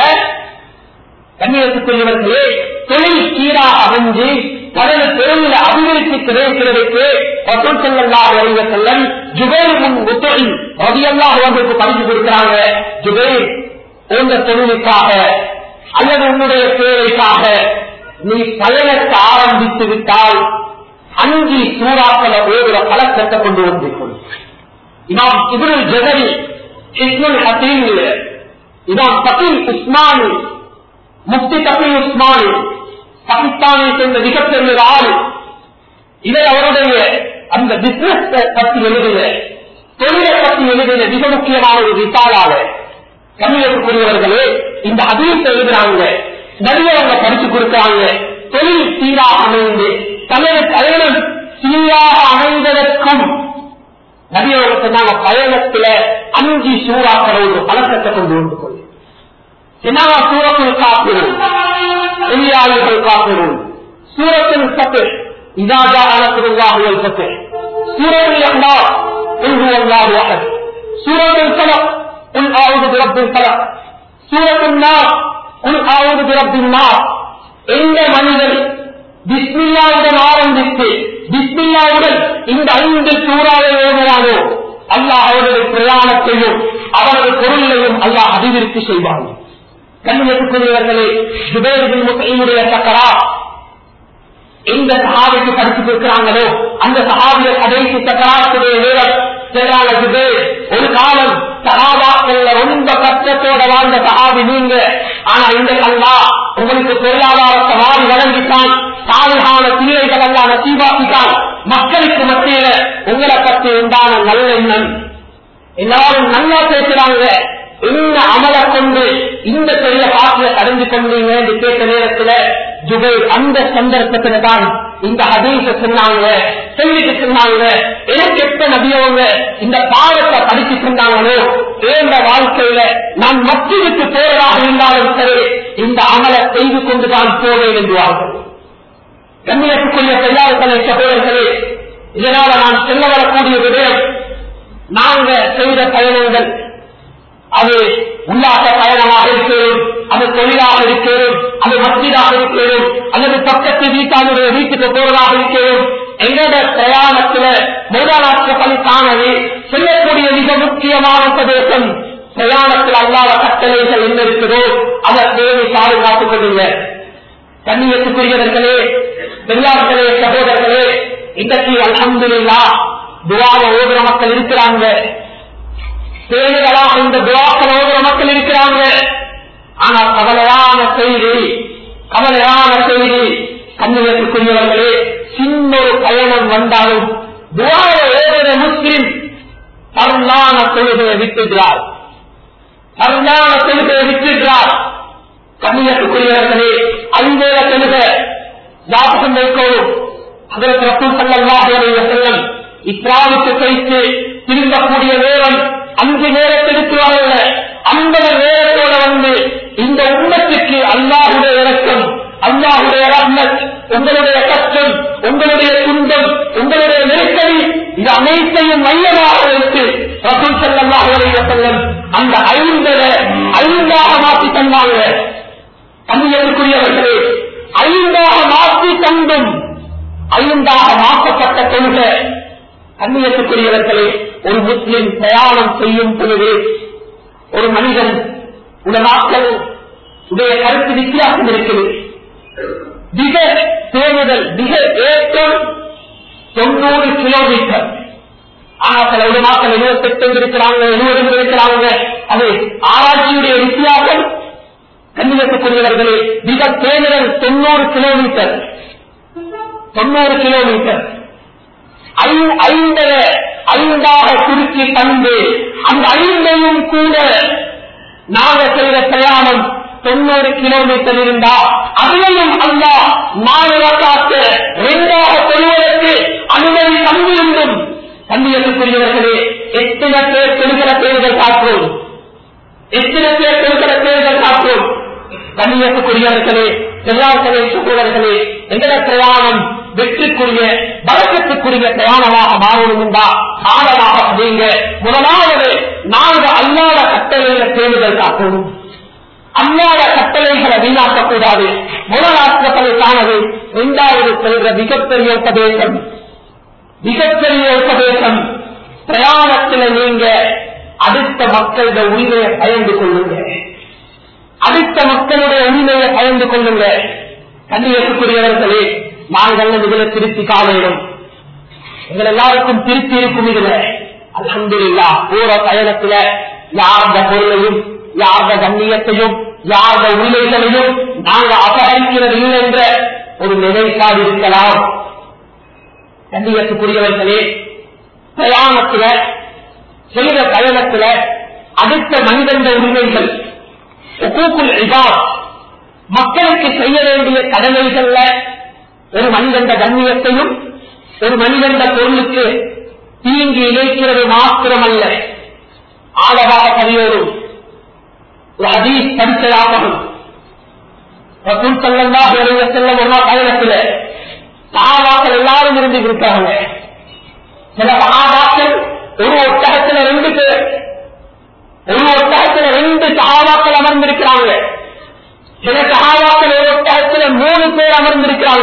கண்ணியத்துக்குரியவர்களே தொழில் சீராக அமைஞ்சு கடல் தொழில அபிவிருத்தி கிடைக்கிறதுக்கு வசூல் செல்லல்லா அறிவ செல்லம் ஜுபேர் முன் முத்தொழி ரவியல்லாஹ் அவர்களுக்கு பரிசு கொடுக்கிறாங்க ஜுபேர் உங்க தொழிலுக்காக அல்லது உன்னுடைய தேவைக்காக நீ பயணத்தை ஆரம்பித்து விட்டால் அஞ்சு சூறாக்களை ஓடுற பழக்கத்தை கொண்டு வந்து கொள் இமாம் இவரு ஜெகரி ஹிஸ்முல் ஹசீம் இதான் கபில் உஸ்மானி முப்தி கபில் உஸ்மானி பாகிஸ்தானை சேர்ந்த மிகப்பெரிய ஒரு ஆள் இதை அவருடைய அந்த பிசினஸ் பத்தி எழுதின தொழிலை பத்தி எழுதின மிக முக்கியமான ஒரு விசாலாளர் கம்மியத்துக்குரியவர்களே இந்த அதிகத்தை எழுதுறாங்க நிறைய அவங்க படிச்சு கொடுக்குறாங்க தொழில் சீராக அமைந்து தனது பயணம் சீராக அமைந்ததற்கும் நிறைய சொன்னாங்க பயணத்துல அஞ்சு சூறாக்கள ஒரு பழக்கத்தை கொண்டு வந்து கொள்ளும் என்னவா சூரத்தில் காப்பிடும் எளியாளர்கள் காப்பிடும் சூரத்தில் சத்து இதாஜா அலத்துருவாகுகள் சத்து சூரத்தில் அல்லா உள்கு அல்லாஹு அஹத் சூரத்தில் சலக் உள் ஆவுது பிறப்பின் சலக் சூரத்தில் நார் உள் ஆவுது பிறப்பின் நார் எந்த மனிதன் பிஸ்மில்லாவுடன் ஆரம்பித்து பிஸ்மில்லாவுடன் இந்த ஐந்து சூறாவை ஓடுவானோ அல்லாஹ் அவரது பிரயாணத்தையும் அவரது பொருளையும் அல்லாஹ் அபிவிருத்தி செய்வார்கள் கண்ணியத்துக்குரியவர்களே ஜுபேரின் முத்தையுடைய சக்கரா எந்த சகாபிக்கு படிச்சு கொடுக்கிறாங்களோ அந்த சகாபிய கடைசி சக்கராத்துடைய நேரம் சரியான ஜுபேர் ஒரு காலம் சகாபாக்கள் ரொம்ப கஷ்டத்தோட வாழ்ந்த சகாபி நீங்க ஆனா இந்த அல்லா உங்களுக்கு பொருளாதாரத்தை மாறி வழங்கித்தான் சாலைகான பிள்ளைகள் எல்லாம் நசீபாக்கித்தான் மக்களுக்கு மத்தியில உங்களை பற்றி உண்டான நல்ல எண்ணம் எல்லாரும் நல்லா பேசுறாங்க இந்த அமலை கொண்டு இந்த பெரிய பாட்டில கடந்து கொண்டீங்க என்று கேட்ட நேரத்துல ஜுபை அந்த சந்தர்ப்பத்துல தான் இந்த ஹதீச சொன்னாங்க சொல்லிட்டு சொன்னாங்க எனக்கு எப்ப நபியவங்க இந்த பாடத்தை படிச்சு சொன்னாங்களோ ஏந்த வாழ்க்கையில நான் மற்றதுக்கு போறதாக இருந்தாலும் சரி இந்த அமலை செய்து கொண்டுதான் போவேன் என்றுவார்கள் கண்ணியத்துக்குரிய பெரியார்களே சகோதரர்களே இதனால நான் சொல்ல வரக்கூடிய விடயம் நாங்க செய்த பயணங்கள் அது உல்லாச பயணமாக இருக்கிறோம் அது தொழிலாக இருக்கிறோம் அது மத்தியதாக இருக்கிறோம் அல்லது பக்கத்து வீட்டாளுடைய வீட்டுக்கு போவதாக இருக்கிறோம் எங்களோட பிரயாணத்துல முதலாற்ற பணி காணவே சொல்லக்கூடிய மிக முக்கியமான உபதேசம் பிரயாணத்தில் அல்லாத கட்டளைகள் என்ன இருக்கிறதோ அதை தேவை பாதுகாத்துக் கொள்ளுங்க கண்ணியத்துக்குரியவர்களே பெரியார்களே சகோதரர்களே இன்றைக்கு அலமதுல்லா துவார ஓதுற மக்கள் இருக்கிறாங்க பேருகளாக இந்த துவாக்கள் ஓதுற மக்கள் இருக்கிறாங்க ஆனா கவலையான செய்தி கவலையான செய்தி கண்ணியத்துக்குரியவர்களே சின்ன ஒரு பயணம் வந்தாலும் துவார ஓதுற முஸ்லிம் தருணான தொழுகையை விட்டுகிறார் தருணான தொழுகையை விட்டுகிறார் கண்ணியத்துக்குரியவர்களே ஐந்தேல தொழுக ஞாபகம் வைக்கவும் அதற்கு ரசூல் ஸல்லல்லாஹு அலைஹி வஸல்லம் இஸ்லாமுக்கு வைத்து திரும்பக்கூடிய நேரம் அஞ்சு நேரத்திற்கு வரல ஐம்பது நேரத்தோட வந்து இந்த உண்மத்துக்கு அல்லாஹுடைய இறக்கம் அல்லாஹுடைய ரஹ்மத் உங்களுடைய கஷ்டம் உங்களுடைய துன்பம் உங்களுடைய நெருக்கடி இது அனைத்தையும் மையமாக வைத்து ரசூல் ஸல்லல்லாஹு அலைஹி வஸல்லம் அந்த ஐந்தரை ஐந்தாக மாற்றி தந்தாங்க கண்ணியத்துக்குரியவர்களே ஐந்தாக மாற்றி தந்தும் ஐந்தாக மாற்றப்பட்ட கொள்கை கண்ணியத்துக்குரியவர்களே ஒரு முஸ்லிம் பிரயாணம் செய்யும் பொழுது ஒரு மனிதன் உலகாக்கள் உடைய கருத்து வித்தியாசம் இருக்குது மிக தேடுதல் மிக ஏற்றம் தொண்ணூறு கிலோமீட்டர் ஆனா சில உலமாக்கள் எழுபத்தெட்டு இருக்கிறாங்க எழுபது இருக்கிறாங்க அது ஆராய்ச்சியுடைய வித்தியாசம் கண்ணியத்துக்குரியவர்களே மிக தேடுதல் தொண்ணூறு கிலோமீட்டர் தொண்ணூறு கிலோமீட்டர் ஐ- ஐந்தரை ஐந்தாக சுருக்கி தந்து அந்த ஐந்தையும் கூட நாங்க செய்த பிரயாணம் தொண்ணூறு கிலோமீட்டர் இருந்தா அதையும் அல்லா மாநிலத்தாக்கு இரண்டாக கொள்வதற்கு அனுமதி தந்திருந்தும் கண்ணியத்துக்குரியவர்களே எத்தனை பேர் பெருகிற பேர்கள் காப்போம் எத்தனை பேர் பெருகிற பேர்கள் காப்போம் கண்ணியத்துக்குரியவர்களே செல்லாசனை சகோதரர்களே எங்கட பிரயாணம் வெற்றிக்குரிய பலக்கத்துக்குரிய பிரயாணமாக மாறணும் என்றா ஆழமாக அப்படிங்க முதலாவது நாங்க அல்லாத கட்டளையில தேடுதல் காக்கணும் அல்லாத கட்டளைகளை வீணாக்கக்கூடாது முதலாற்றப்பதை காணது இரண்டாவது செல்ற மிகப்பெரிய உபதேசம் மிகப்பெரிய உபதேசம் பிரயாணத்தில் நீங்க அடுத்த மக்களோட உரிமையை பயந்து கொள்ளுங்க அடுத்த மக்களுடைய உரிமையை பயந்து கொள்ளுங்க கண்ணியத்துக்குரியவர்களே நாங்கள் இதுல திருப்தி காலையிடும் எங்கள் எல்லாருக்கும் திருப்தி இருக்கும் இதுல அல்ஹம்துலில்லாஹ் போற பயணத்துல யார்த பொருளையும் யார்த கண்ணியத்தையும் யார்த உண்மைகளையும் நாங்க அபகரிக்கிறது இல்லை என்ற ஒரு நிலைப்பாடு இருக்கலாம் கண்ணியத்துக்குரியவர்களே பிரயாணத்துல செய்த பயணத்துல அடுத்த மனிதந்த உரிமைகள் ஒக்கூக்குள் இபாத் மக்களுக்கு செய்ய வேண்டிய கடமைகள்ல ஒரு மனிதந்த கண்ணியத்தையும் ஒரு மனிதந்த பொருளுக்கு தீங்கு இணைக்கிறது மாத்திரமல்ல ஆழமாக பதியோடும் ஒரு அதீஸ் படித்ததாகவும் ரசூல் ஸல்லல்லாஹு அலைஹி வஸல்லம் ஒரு நாள் பயணத்துல சஹாபாக்கள் எல்லாரும் இருந்து இருக்காங்க சில சஹாபாக்கள் ஒரு ஒட்டகத்துல ரெண்டு பேர் ஒரு ஒட்டகத்துல ரெண்டு சஹாபாக்கள் அமர்ந்திருக்கிறாங்க சில சஹாபாக்கள் ஒரு ஒட்டகத்துல மூணு பேர் அமர்ந்திருக்கிறாங்க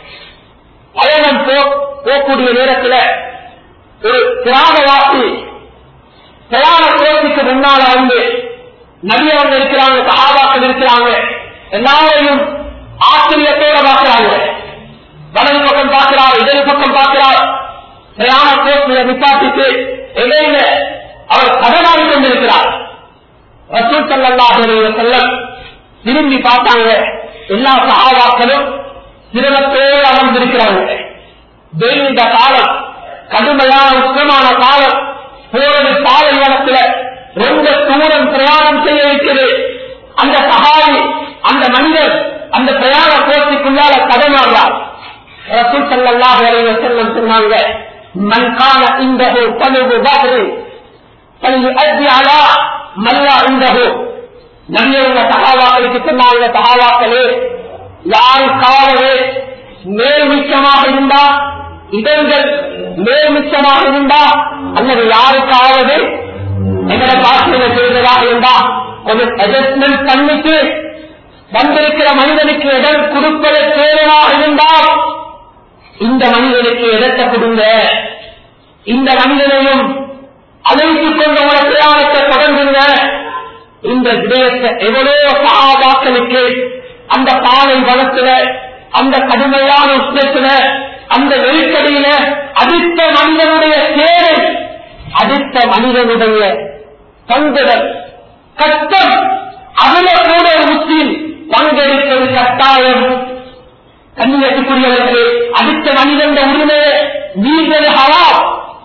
பயணம் போ- போகக்கூடிய நேரத்துல ஒரு கிராமவாசி பிரயாண கோஷத்துக்கு முன்னால வந்து நபியவங்க இருக்கிறாங்க சகாபாக்கள் இருக்கிறாங்க எல்லாரையும் ஆச்சரியத்தோட பார்க்கிறாங்க வலது பக்கம் பார்க்கிறார் இடது பக்கம் பார்க்கிறார் பிரயாண கோஷில நிப்பாட்டிட்டு இடையில அவர் கடனாடி கொண்டிருக்கிறார் ரசூல் ஸல்லல்லாஹு அலைஹி வஸல்லம் திரும்பி பார்த்தாங்க எல்லா சகாபாக்களும் சிரமத்தோடு அமர்ந்திருக்கிறாங்க வெயிலிந்த காலம் கடுமையான உஷ்ணமான காலம் போறது பாலைவனத்துல ரொம்ப தூரம் பிரயாணம் செய்ய வைக்கிறது அந்த சகாவி அந்த மனிதர் அந்த பிரயாண கோஷத்துக்குள்ளால கடமாடுறார் ரசூல் ஸல்லல்லாஹு அலைஹி வஸல்லம் சொன்னாங்க மன் கான இந்தஹு தலுபு பஹ்ரி فليؤدي على من لا عنده நபியவங்க சகாவாக்களுக்கு சொன்னாங்க சகாவாக்களே யாருக்காவது மேல் மிச்சமாக இருந்தா இடங்கள் மேல் மிச்சமாக இருந்தா அல்லது யாருக்காவது எங்களை பாசில செய்வதாக இருந்தா ஒரு அட்ஜஸ்ட்மெண்ட் பண்ணிட்டு வந்திருக்கிற மனிதனுக்கு இடம் கொடுப்பது தேவையாக இருந்தால் இந்த மனிதனுக்கு இடத்தை கொடுங்க இந்த மனிதனையும் அழைத்துக் கொண்டு உங்களை பிரயாணத்தை தொடங்குங்க இந்த விடயத்தை எவ்வளோ சகாபாக்களுக்கு அந்த பாலை வளத்துல அந்த கடுமையான உஷ்ணத்துல அந்த நெருக்கடியில அடுத்த மனிதனுடைய தேவை அடுத்த மனிதனுடைய பங்குதல் கஷ்டம் அதுல கூட ஒரு முஸ்லீம் பங்கெடுப்பது கட்டாயம் கண்ணியத்துக்குரியவர்களே அடுத்த மனிதன் உரிமையை நீங்கள் ஹராம்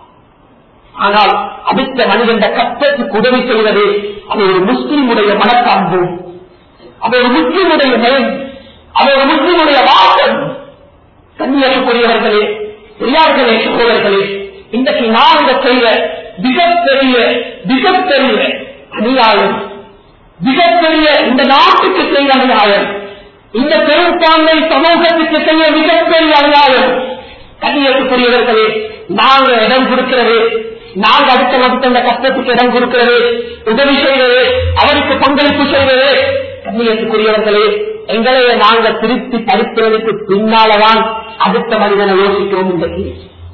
ஆனால் அடுத்த மனிதன் கஷ்டத்துக்கு உதவி செய்வது அது ஒரு முஸ்லிமுடைய மனப்பான்பு அது ஒரு முஸ்லிமுடைய நயம் அது ஒரு முஸ்லிமுடைய வாசம் கண்ணியத்துக்குரியவர்களே பெரியார்களே சகோதரர்களே இன்றைக்கு நாங்கள் செய்த மிகப்பெரிய மிகப்பெரிய அநியாயம் மிகப்பெரிய இந்த நாட்டுக்கு செய்த அநியாயம் இந்த பெரும்பான்மை சமூகத்துக்கு செய்ய மிகப்பெரிய அநியாயம் கண்ணியத்துக்குரியவர்களே நாங்க இடம் கொடுக்கிறது நாங்க அடுத்த மதித்த அந்த கஷ்டத்துக்கு இடம் கொடுக்கிறது உதவி செய்வது அவருக்கு பங்களிப்பு செய்வது கண்ணியத்துக்குரியவர்களே எங்களை நாங்க திருப்தி படுத்துவதற்கு பின்னாலதான் அடுத்த மனிதனை யோசிக்கிறோம் இன்றைக்கு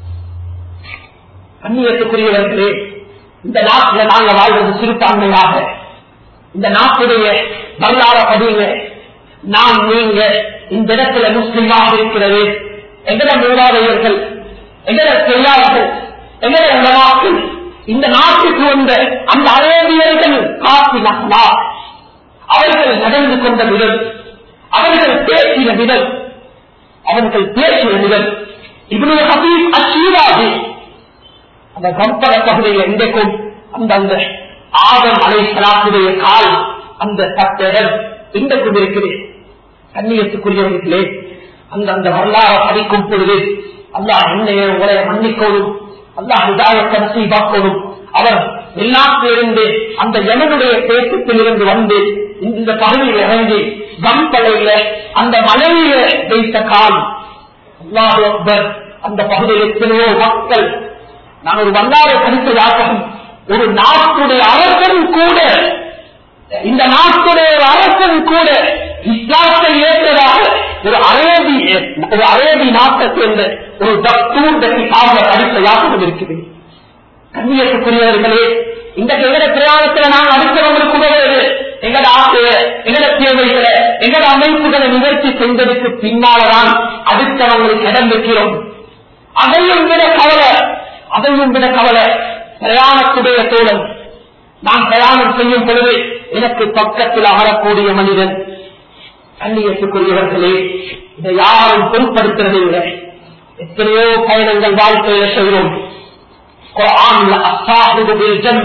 கண்ணியத்துக்குரியவர்களே இந்த நாட்டில் நாங்க வாழ்வது சிறுபான்மையாக இந்த நாட்டுடைய வரலாறு பதிவுங்க நாம் நீங்க இந்த இடத்துல முஸ்லிமாக இருக்கிறது எங்கட மூலாதையர்கள் எங்கட பெரியார்கள் எங்கட உலமாக்கள் இந்த நாட்டுக்கு வந்த அந்த அரேபியர்கள் காட்டின அவர்கள் நடந்து கொண்ட விதம் அவர்கள் பேசின விதம் அவர்கள் பேசின விதம் இவ்வளவு ஹபீப் அச்சீவாகி அந்த கம்பள பகுதியில் இன்றைக்கும் அந்த அந்த ஆதம் அலை சலாத்துடைய கால் அந்த சட்டடம் இன்றைக்கும் இருக்குது கண்ணியத்துக்குரியவர்களே அந்த அந்த வரலாறு படிக்கும் பொழுது அல்லாஹ் என்னைய உங்களை மன்னிக்கோடும் அல்லாஹ் இதாயத்தை நசீபாக்கோடும் அவர் வெளிநாட்டிலிருந்து அந்த யமனுடைய தேசத்தில் இருந்து வந்து இந்த பகுதியில் இறங்கி கம்பளையில அந்த மலையில வைத்த கால் அல்லாஹ் அக்பர் அந்த பகுதியில் எத்தனையோ மக்கள் நான் ஒரு வரலாறு படித்ததாகவும் ஒரு நாட்டுடைய அரசன் கூட இந்த நாட்டுடைய ஒரு அரசன் கூட இஸ்லாத்தை ஏற்றதாக ஒரு அரேபி ஒரு அரேபி நாட்டை சேர்ந்த ஒரு தத்தூர் தட்டிக்காக அடித்ததாகவும் இருக்குது கண்ணியத்துக்குரியவர்களே இந்த எங்கட பிரயாணத்துல நாங்கள் அடுத்தவங்களுக்கு உதவுவது எங்கட ஆசை எங்கட தேவைகளை எங்கட அமைப்புகளை நிகழ்ச்சி செய்ததற்கு பின்னால்தான் அடுத்தவங்களுக்கு இடம் வைக்கிறோம் அதையும் விட கவலை அதையும் விட கவலை பிரயாணத்துடைய தோழன் நான் பிரயாணம் செய்யும் பொழுது எனக்கு பக்கத்தில் அமரக்கூடிய மனிதன் கண்ணியத்துக்குரியவர்களே இதை யாரும் பொருட்படுத்துறதில்லை எத்தனையோ பயணங்கள் வாழ்க்கையில செய்கிறோம் குர்ஆன்ல அஸ்ஸாஹிபு பில் ஜன்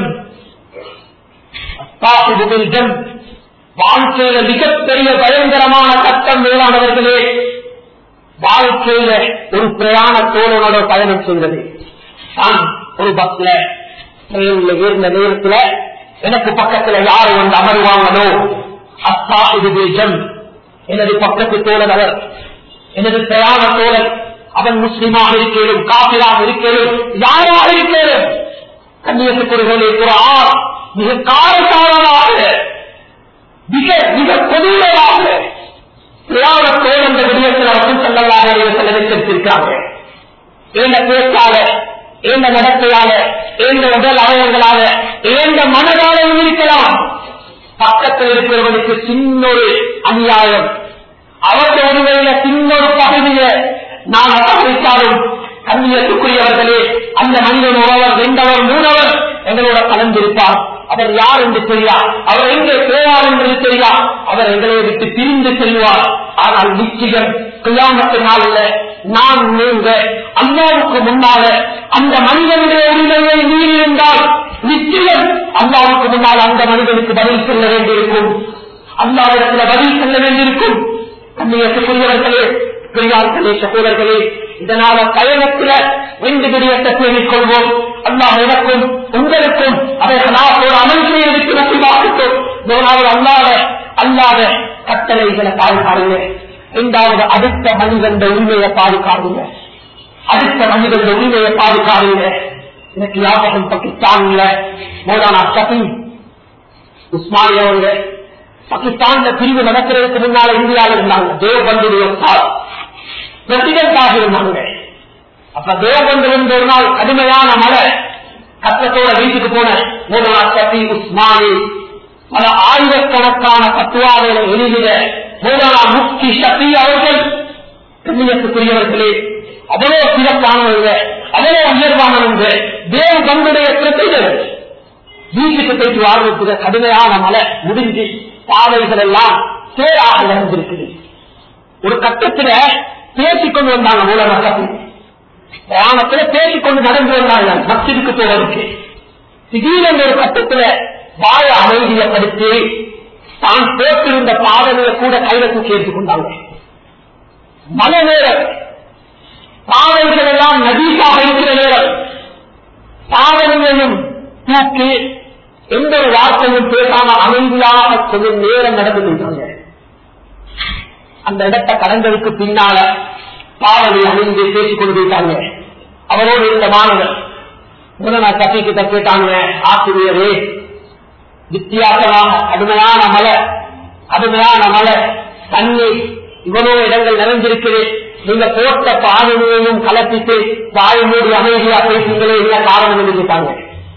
அஸ்ஸாஹிபு பில் ஜன் வாழ்க்கையில மிகப்பெரிய பயங்கரமான கட்டம் மேலானவர்களே வாழ்க்கையில ஒரு பிரயாண தோழனோட பயணம் செய்வது நான் ஒரு பஸ்ல ட்ரெயின்ல ஏறின நேரத்துல எனக்கு பக்கத்துல யாரு வந்து அமருவாங்களோ அஸ்ஸாஹிபு பில் ஜன் எனது பக்கத்து தோழர் அவர் எனது பிரயாண தோழர் அவன் முஸ்லிமாக இருக்கிறோம் காப்பிராக இருக்கிறோம் யாராக இருக்கிறோம் கண்ணியத்துக்குரியவர்களே குரான் மிக காரசாரமாக மிக மிக கொடூரமாக பிரயாண தோழர் என்ற விடயத்தில் அவர்கள் செல்லலாக செலவிட்டிருக்கிறாங்க ஏந்த பேச்சால ஏந்த நடத்தையால ஏந்த உடல் அவயங்களால ஏந்த மனதால இருக்கலாம் பக்கத்தில் இருக்கிறவனுக்கு சின்னொரு அநியாயம் அவருடைய ஒருவரையில சின்னொரு பகுதியை நான் அபகரித்தாலும் கண்ணியத்துக்குரியவர்களே அந்த மனிதன் ஒருவர் ரெண்டவர் மூணவர் எங்களோட கலந்திருப்பார் அவர் யார் என்று தெரியா அவர் எங்கே போவார் என்று தெரியா அவர் எங்களை விட்டு பிரிந்து செல்வார் ஆனால் நிச்சயம் கியாமத்து நாளில் நான் நீங்க அல்லாவுக்கு முன்னால அந்த மனிதனுடைய உரிமையை மீறியிருந்தால் நிச்சயம் அல்லாவுக்கு முன்னால் அந்த மனிதனுக்கு பதில் சொல்ல வேண்டியிருக்கும் அல்லாவிடத்தில் பதில் சொல்ல வேண்டியிருக்கும் கண்ணியத்துக்குரியவர்களே பெரியார்களே சகோதரர்களே இதனால பயணத்துல ரெண்டு விடயத்தை தேடிக் கொள்வோம் அல்லாஹ் எனக்கும் உங்களுக்கும் அதை ஒரு அமைதியை நசிவாக்கட்டும் முதலாவது அல்லாத அல்லாத கட்டளைகளை பாதுகாருங்க இரண்டாவது அடுத்த மனிதன் உரிமையை பாதுகாருங்க அடுத்த மனிதன் உரிமையை பாதுகாருங்க எனக்கு ஞாபகம் பாகிஸ்தான்ல மௌலானா ஷபி உஸ்மானியவங்க பாகிஸ்தான்ல பிரிவு நடக்கிறதுக்கு முன்னால இந்தியாவில் இருந்தாங்க தேவபந்துடைய பிரசிடென்ட் இருந்தாங்க அப்ப தேவபந்து இருந்த ஒரு நாள் கடுமையான மழை கட்டத்தோட வீட்டுக்கு போன மௌலானா ஷபி உஸ்மானி பல ஆயிரக்கணக்கான பத்துவாவைகளை எழுதிய மௌலானா முக்தி ஷபி அவர்கள் கண்ணியத்துக்குரியவர்களே அவ்வளவு சிறப்பானவங்க அவ்வளவு உயர்வானவங்க தேவ பங்குடைய பிரசிடென்ட் வீட்டுக்கு போயிட்டு வாழ்றதுக்கு கடுமையான மழை முடிஞ்சு பாதைகள் எல்லாம் சேராக நடந்திருக்குது ஒரு கட்டத்துல பேசிக்கொண்டு வந்தாங்க மூலமாக பிரயாணத்துல பேசிக்கொண்டு நடந்து வந்தாங்க மத்திற்கு போவதற்கு திடீரென ஒரு கட்டத்துல வாய அமைதியப்படுத்தி தான் போட்டிருந்த பாதைகளை கூட கையில தூக்கி எடுத்துக்கொண்டாங்க மழை நேரம் பாதைகள் எல்லாம் நதீசாக இருக்கிற நேரம் பாதங்களையும் தூக்கி எந்த ஒரு வார்த்தையும் பேசாம அமைதியாக கொஞ்சம் நேரம் நடந்து கொண்டாங்க அந்த இடத்தை கடந்ததுக்கு பின்னால பாவனை அமைந்து பேசிக் கொண்டிருக்காங்க அவரோடு இருந்த மாணவர் முதலா கட்டி கிட்ட கேட்டாங்க ஆசிரியரே வித்தியாசமாக கடுமையான மலை கடுமையான மலை தண்ணி இவ்வளவு இடங்கள் நிறைஞ்சிருக்குது நீங்க போட்ட பாதனையையும் கலப்பிட்டு வாய் மூடி அமைதியா பேசுங்களே என்ன காரணம் என்று கேட்டாங்க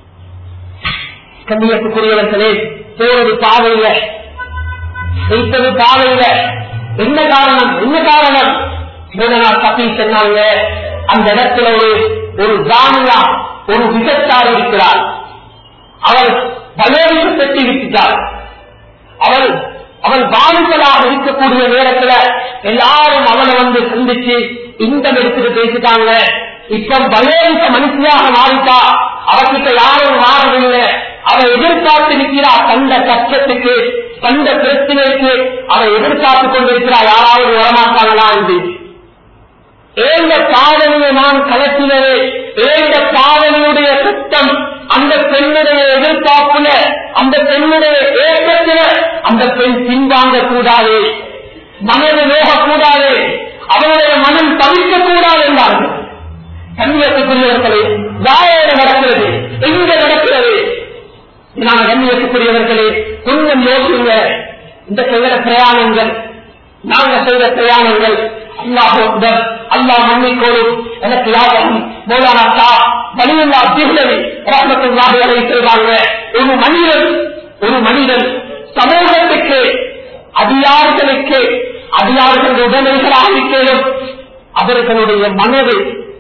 கண்ணியத்துக்குரியவர்களே போறது பாதையில வைத்தது பாதையில என்ன காரணம் என்ன காரணம் நாள் தப்பி சொன்னாங்க அந்த இடத்துல ஒரு ஒரு ஜாமியா ஒரு விதத்தார் இருக்கிறார் அவர் பலோரிக்கு பெற்றி விட்டுட்டார் அவள் அவள் பாதிக்கலாக இருக்கக்கூடிய நேரத்துல எல்லாரும் அவளை வந்து சந்திச்சு இந்த எடுத்துட்டு பேசிட்டாங்க இப்ப பலோரிக்க மனுஷியாக மாறிட்டா அவர்கிட்ட யாரும் மாறவில்லை அவ எதிர்பார்த்து இருக்கிறா கண்ட கஷ்டத்துக்கு கண்ட பிரச்சனைக்கு அவ எதிர்பார்த்து கொண்டிருக்கிறா யாராவது வரமாட்டாங்களா என்று ஏந்த பாதனையை நான் கலத்தினரே ஏந்த பாதனையுடைய சத்தம் அந்த பெண்ணுடைய எதிர்பார்ப்புல அந்த பெண்ணுடைய ஏக்கத்தில அந்த பெண் பின்வாங்க கூடாது மனது நோகக்கூடாது அவருடைய மனம் தவிக்க கூடாது என்றார்கள் கண்ணியத்துக்குரியவர்களே யாரோட நடக்கிறது எங்க நடக்கிறது நான் கண்ணியத்துக்குரியவர்களே கொஞ்சம் யோசிங்க இந்த செய்கிற பிரயாணங்கள் நாங்க செய்த பிரயாணங்கள் அல்லாஹ் அல்லாஹ் மன்னிக்கோடும் எனக்கு லாபம் மௌலானா சா வலியுல்லா திகுலவி ராமத்துல்லாஹி அலைஹி சொல்றாங்க ஒரு மனிதன் ஒரு மனிதன் சமூகத்துக்கு அதிகாரிகளுக்கு அதிகாரிகள் உடமைகளாக இருக்கிறோம் அவர்களுடைய மனது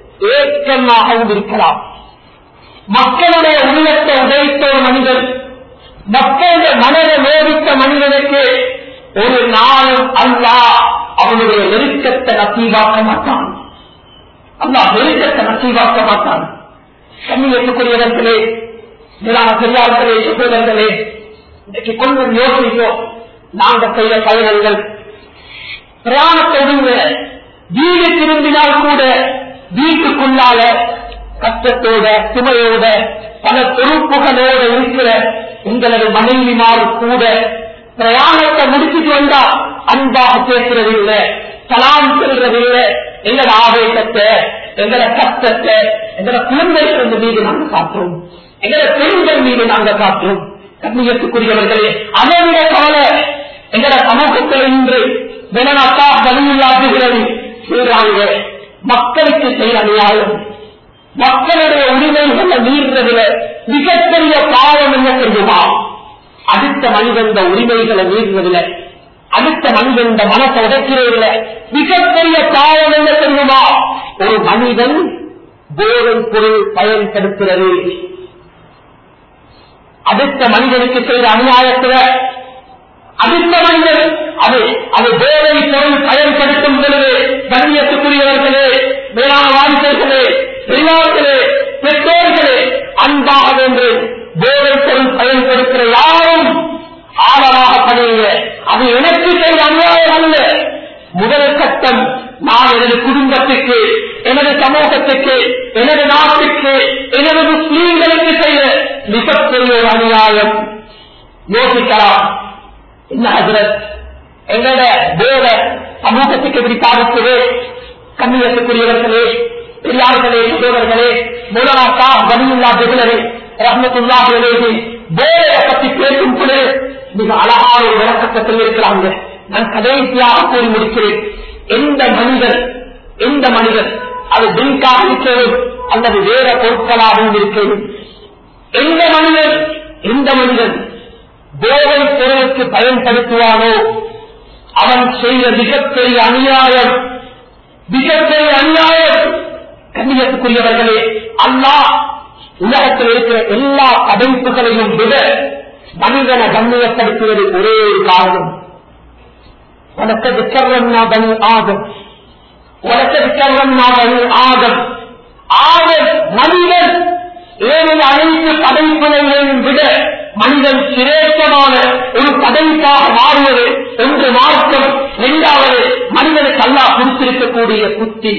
ஏக்கமாகவும் இருக்கலாம் மக்களுடைய உள்ளத்தை உடைத்த ஒரு மனிதன் மக்கள் மனதை நோவித்த மனிதனுக்கு ஒரு நாளும் அல்லாஹ் அவனுடைய நெருக்கத்தை நசீவாக்க மாட்டான் அல்லாஹ் நெருக்கத்தை நசீவாக்க மாட்டான் கண்ணியத்துக்குரியவர்களே மேலான பெரியார்களே சகோதரர்களே இன்றைக்கு கொஞ்சம் யோசிப்போம் நாங்க செய்த பயணங்கள் பிரயாணத்தோடு வீடு திரும்பினால் கூட வீட்டுக்குள்ளால கஷ்டத்தோட சுமையோட பல பொறுப்புகளோட இருக்கிற உங்களது மனைவிமாறு கூட பிரயாணத்தை முடிச்சுட்டு வந்தா அன்பாக பேசுறது இல்ல சலாம் செல்றது இல்ல எங்களோட ஆவேசத்தை எங்களோட கஷ்டத்தை எங்களோட குழந்தைகள் மீது நாங்க காட்டுறோம் எங்களோட பெண்கள் மீது நாங்க காட்டுறோம் கண்ணியத்துக்குரியவர்களே அதை விட கவலை எங்களோட சமூகத்தில் இன்று வெனநாட்டா வலியில்லாதுகிறது சொல்றாங்க மக்களுக்கு செய்த அநியாயம் மக்களுடைய உரிமைகளை மீறுறதுல மிகப்பெரிய பாவம் என்ன தெரியுமா அடுத்த மனிதன் உரிமைகளை மீறுறதுல அடுத்த மனிதன் மனத்தை உடைக்கிறதுல மிகப்பெரிய பாவம் என்ன தெரியுமா ஒரு மனிதன் போதைப் பொருள் பயன்படுத்துறது அடுத்த மனிதனுக்கு செய்த அநியாயத்துல அடுத்த மனிதன் அது அது போதை பொருள் பயன்படுத்தும் பொழுது கண்ணியத்துக்குரியவர்களே மேலான வாரிசர்களே பெரியார்களே பெற்றோர்களே அன்பாக வேண்டு போதை பொருள் பயன்படுத்துகிற யாரும் ஆழமாக பணியுங்க அது எனக்கு செய்த அநியாயம் அல்ல முதல் கட்டம் நான் எனது குடும்பத்துக்கு எனது சமூகத்துக்கு எனது நாட்டுக்கு எனது முஸ்லீம்களுக்கு செய்த மிகப்பெரிய ஒரு அநியாயம் யோசிக்கலாம் என்ன ஹசரத் எங்களோட போத சமூகத்துக்கு எப்படி பாதித்தது கண்ணியத்துக்குரியவர்களே பெரியார்களே சகோதரர்களே மூலமாக்கா வலியுள்ளா ஜெகுலரே ரஹமத்துல்லா எழுதி போதையை பற்றி பேசும் பொழுது மிக அழகான ஒரு விளக்கத்தில் இருக்கிறாங்க நான் கடைசியாக கூறி முடிக்கிறேன் எந்த மனிதன் எந்த மனிதன் அது ட்ரிங்காக இருக்கிறது அல்லது வேற பொருட்களாகவும் இருக்கிறது எந்த மனிதன் எந்த மனிதன் போதை பொருளுக்கு பயன்படுத்துவானோ அவன் செய்த மிகப்பெரிய அநியாயம் மிகப்பெரிய அநியாயம் கண்ணியத்துக்குரியவர்களே அல்லாஹ் உலகத்தில் இருக்கிற எல்லா படைப்புகளையும் விட மனிதனை கண்ணியப்படுத்துவது ஒரே ஒரு காரணம் உனக்கு கர்வம்னா பனு ஆதம் உனக்கு கர்வம்னா பனு ஆதம் ஆதம் மனிதன் ஏழு அனைத்து படைப்புகளையும் விட மனிதன் சிரேஷ்டமான ஒரு பதவிக்காக மாறுவது ஒன்று மார்க்கம் இரண்டாவது மனிதனுக்கு அல்லா கொடுத்திருக்கக்கூடிய புத்தி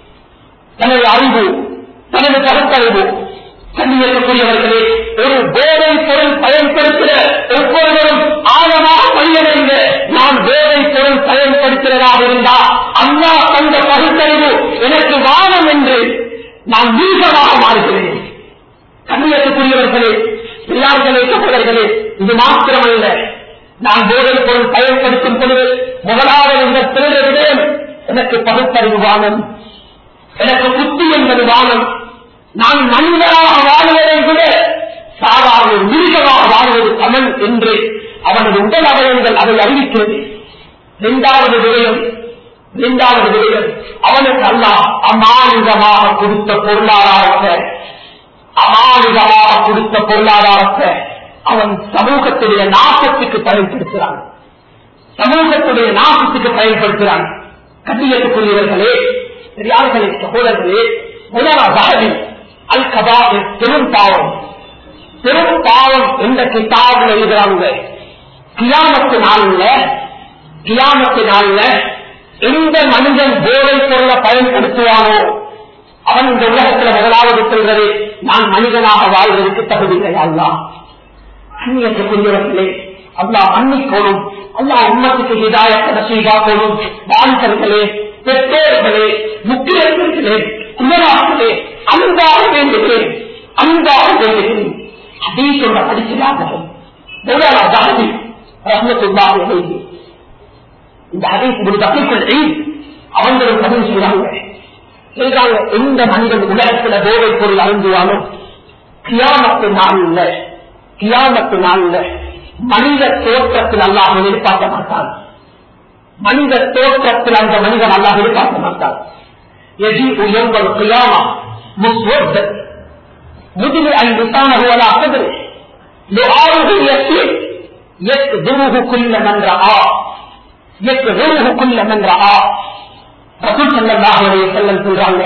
தனது அறிவு தனது கருத்தறிவு கண்ணியக்கூடியவர்களே ஒரு போதை பொருள் பயன்படுத்துகிற ஒவ்வொருவரும் ஆழமாக பணியடைந்த நான் போதை பொருள் பயன்படுத்துகிறதாக இருந்தால் அண்ணா தந்த பகுத்தறிவு எனக்கு வானம் என்று நான் நீசமாக மாறுகிறேன் கண்ணியத்துக்குரியவர்களே பிள்ளார்களே சகோதரர்களே இது மாத்திரமல்ல நான் போதை பொருள் பயன்படுத்தும் பொழுது முதலாவது இந்த திருட விடயம் எனக்கு பகுத்தறிவு வானம் எனக்கு புத்தி என்பது வானம் நான் மனிதனாக வாழ்வதை விட சாதாரண மிருகமாக வாழ்வது சமன் என்று அவனது உடல் அவயங்கள் அதை அறிவிக்கிறது இரண்டாவது விடயம் இரண்டாவது விடயம் அவனுக்கு அல்ல அமானிதமாக கொடுத்த பொருளாதாரத்தை அமானிதமாக கொடுத்த பொருளாதாரத்தை அவன் சமூகத்துடைய நாசத்துக்கு பயன்படுத்துகிறான் சமூகத்துடைய நாசத்துக்கு பயன்படுத்துகிறான் கட்டியத்துக்குரியவர்களே பெரியார்களே சகோதரர்களே முதலாவது அல் கபா பெரும் பாவம் பெரும் பாவம் என்ற கிதாபில் எழுதுறாங்க கியாமத்து நாள்ல கியாமத்து நாள்ல எந்த மனிதன் போதை பொருளை பயன்படுத்துவானோ அவன் இந்த உலகத்துல முதலாவது சொல்றது நான் மனிதனாக வாழ்வதற்கு தகுதியில்லை அல்லா அந்நியத்துக்குரியவர்களே அல்லா மன்னிக்கோணும் அல்லா உண்மத்துக்கு இதாயத்தை நசீபாக்கணும் வாழ்க்கர்களே பெற்றோர்களே முக்கியர்களே குமராக்களே அன்பாக வேண்டுகிறேன் அன்பாக வேண்டுகிறேன் அதே சொல்ல படிக்கிறார்கள் ஜாதி ரஹமத்துல்லாஹ் எழுதி இந்த ஹதீஸ் ஒரு தப்பிக்குள் அவங்களும் பதிவு செய்றாங்க சொல்றாங்க எந்த மனிதன் உலகத்துல போதை பொருள் அருந்துவானோ கியாமத்து நாள்ல கியாமத்து நாள்ல மனித தோற்றத்தில் அல்லாஹ் எதிர்பார்க்க மாட்டான் மனித தோற்றத்தில் அந்த மனிதன் அல்லாஹ் எதிர்பார்க்க மாட்டான் يجيء يوم القيامة مسود مدل اللسان هو لا قدر دعاؤه يسير يكذبه كل من رآه يكذبه كل من رآه ரசூல் ஸல்லல்லாஹு அலைஹி வஸல்லம் சொல்றாங்க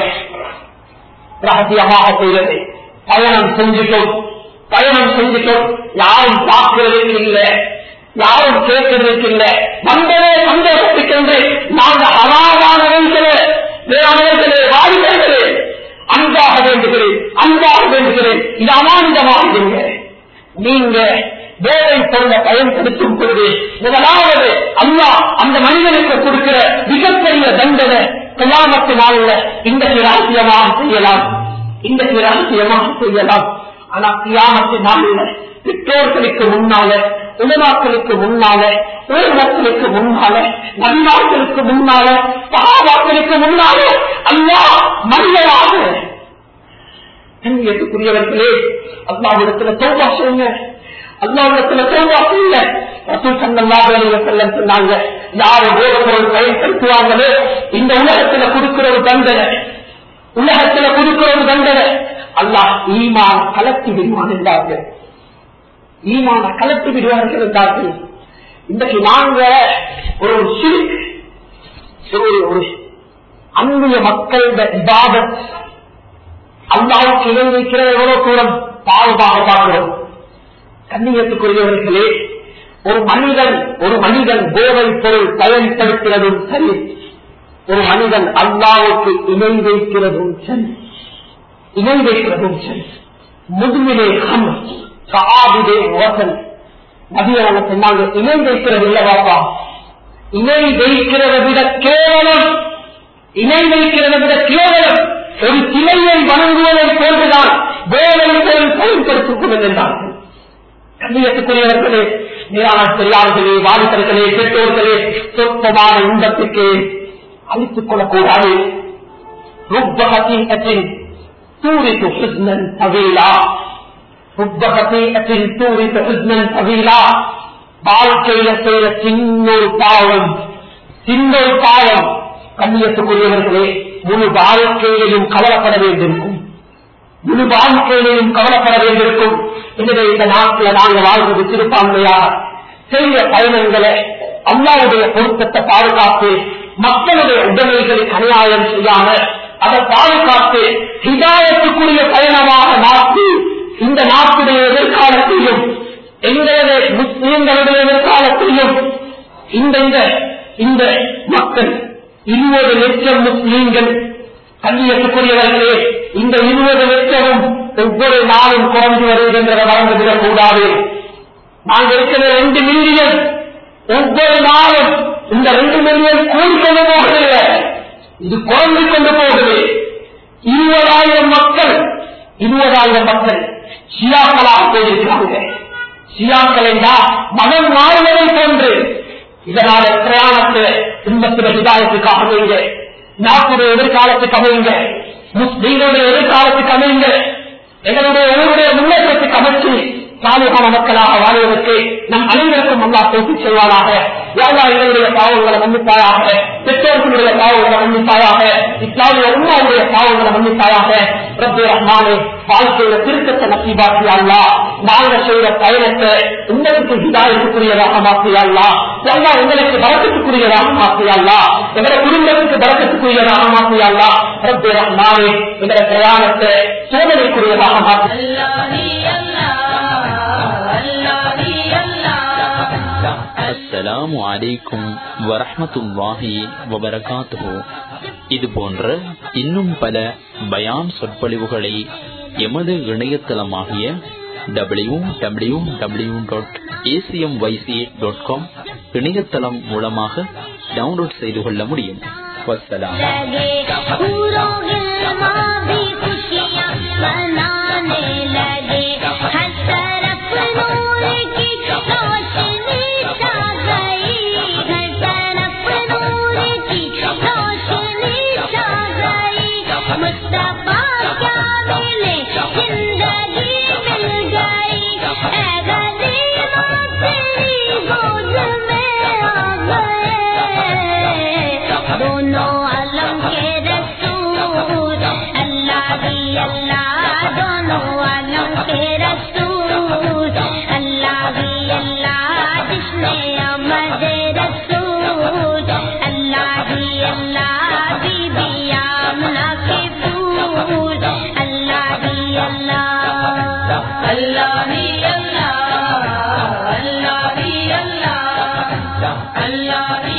ரகசியமாக செய்யறது பயணம் செஞ்சுட்டோம் பயணம் செஞ்சுட்டோம் யாரும் பார்க்கிறதுக்கு இல்ல யாரும் கேட்கிறதுக்கு இல்ல வந்ததே சந்தோஷத்துக்கென்று நாங்கள் அறாவானவர்களே வேளாண்களே வாழ்களே அன்பாக வேண்டுகிறேன் அன்பாக வேண்டுகிறேன் இது அமானிதமாக நீங்க வேலை பொருள பயன்படுத்தும் பொழுது முதலாவது அல்லா அந்த மனிதனுக்கு கொடுக்கிற மிகப்பெரிய தண்டனை கல்யாணத்து நாள்ல இந்த ரகசியமாக செய்யலாம் இந்த ரகசியமாக செய்யலாம் ஆனா கியாமத்து நாளில் பெற்றோர்களுக்கு முன்னால உலமாக்களுக்கு முன்னால உலகங்களுக்கு முன்னால நபிமாக்களுக்கு முன்னால சகாபாக்களுக்கு முன்னால அல்லா மனிதராக கண்ணியத்துக்குரியவர்களே அல்லாவிடத்துல தோபா செய்யுங்க அல்லாவிடத்துல தோபா செய்யுங்க ரசூல் ஸல்லல்லாஹு அலைஹி வஸல்லம் சொன்னாங்க யாரு போதப்பொருள் பயன்படுத்துவாங்களோ இந்த உலகத்துல கொடுக்கிற ஒரு தண்டனை உலகத்துல கொடுக்கிற ஒரு தண்டனை அல்லாஹ் ஈமான் கலத்தி விடுவான் என்றார்கள் ஈமான கலத்தி விடுவார்கள் என்றார்கள் இன்றைக்கு நாங்க ஒரு சிறுக்கு ஒரு ஒரு அந்நிய மக்களோட இபாதத் அல்லாவுக்கு இணை வைக்கிற எவ்வளவு தூரம் பாவமாக பார்க்கிறோம் கண்ணியத்துக்குரியவர்களே ஒரு மனிதன் ஒரு மனிதன் போதை பொருள் பயன்படுத்துவதும் சரி ஒரு மனிதன் அல்லாவுக்கு இணை வைக்கிறதும் சரி இணை வைக்கிறதும் சரி முதுமிலே கம் காவிலே ஓசல் நபியான சொன்னாங்க இணை வைக்கிறது இல்லவாப்பா இணை வைக்கிறதை விட கேவலம் இணை வைக்கிறதை விட கேவலம் ஒரு சிலையை வணங்குவதை போன்றுதான் வேலை பொருள் பயன்படுத்திக் என்றார்கள் கண்ணியத்துக்குரியவர்களே நிரான செல்லார்களே வாலிபர்களே பெற்றோர்களே சொற்பமான இன்பத்துக்கு அழித்துக் கொள்ளக்கூடாது ருப்பகத்தின் தூரித்து ஹுஸ்னன் தவீலா ருப்பகத்தின் தூரித்து ஹுஸ்னன் தவீலா வாழ்க்கையில செய்த சின்னொரு பாவம் சின்னொரு பாவம் கண்ணியத்துக்குரியவர்களே முழு வாழ்க்கையிலையும் கவலைப்பட வேண்டியிருக்கும் முழு வாழ்க்கையிலையும் கவலைப்பட வேண்டியிருக்கும் எனவே இந்த நாட்டில் நாங்கள் வாழ்வது சிறுபான்மையா செய்த பயணங்களை அல்லாவுடைய பொருத்தத்தை பாதுகாத்து மக்களுடைய உடமைகளுக்கு அநியாயம் செய்யாம அதை பாதுகாத்து ஹிதாயத்துக்குரிய பயணமாக மாற்றி இந்த நாட்டுடைய எதிர்காலத்தையும் எங்களுடைய முஸ்லீம்களுடைய எதிர்காலத்தையும் இந்த இந்த மக்கள் இருபது லட்சம் முஸ்லீம்கள் கண்ணியத்துக்குரியவர்களே இந்த இருபது லட்சமும் ஒவ்வொரு நாளும் குறைந்து வருகின்றன மறந்துவிடக் கூடாது நாங்கள் இருக்கிற ரெண்டு மில்லியன் ஒவ்வொரு நாளும் இந்த ரெண்டு மில்லியன் கூடிக்கொண்டு போகவில்லை இது குறைந்து கொண்டு போகுது இருபதாயிரம் மக்கள் இருபதாயிரம் மக்கள் சியாக்களாக போயிருக்கிறாங்க சியாக்கள் என்றால் மகன் மாறுவதை போன்று இதனால பிரயாணத்தை இன்பத்தின விதாயத்துக்கு அமைங்க நாட்டுடைய எதிர்காலத்துக்கு அமைங்க முஸ்லீம்களுடைய எதிர்காலத்துக்கு அமைங்க எங்களுடைய ஊருடைய முன்னேற்றத்துக்கு அமைச்சு சாலிகான மக்களாக வாழ்வதற்கு நம் அனைவருக்கும் அல்லா பேசி செய்வாராக யாரா எங்களுடைய பாவங்களை மன்னிப்பாயாக பெற்றோர்களுடைய பாவங்களை மன்னிப்பாயாக இஸ்லாமிய உண்மாவுடைய பாவங்களை மன்னிப்பாயாக ரப்பே ரஹ்மானே வாழ்க்கையில திருத்தத்தை நசீபாக்கியாள்லா நாங்கள் செய்த பயணத்தை உங்களுக்கு ஹிதாயத்துக்குரியதாக மாற்றியாள்லா எல்லா உங்களுக்கு பறக்கத்துக்குரியதாக மாற்றியாள்லா எங்களை குடும்பத்துக்கு பறக்கத்துக்குரியதாக மாற்றியாள்லா ரப்பே ரஹ்மானே எங்களை பிரயாணத்தை சோதனைக்குரியதாக மாற்றி அஸ்ஸலாமு அலைக்கும் வரஹமத்துல்லாஹி வபரகாத்துஹு இது போன்ற இன்னும் பல பயான் சொற்பொழிவுகளை எமது இணையதளமாகிய W W W dot A C M வைசி டாட் காம் இணையதளம் மூலமாக டவுன்லோட் செய்து கொள்ள முடியும் வசலாம் दोनों अलम के रसूल अल्लाह भी अल्लाह दोनों अलम के रसूल ही अल्लाह अल्लाह ही अल्लाह अल्लाह ही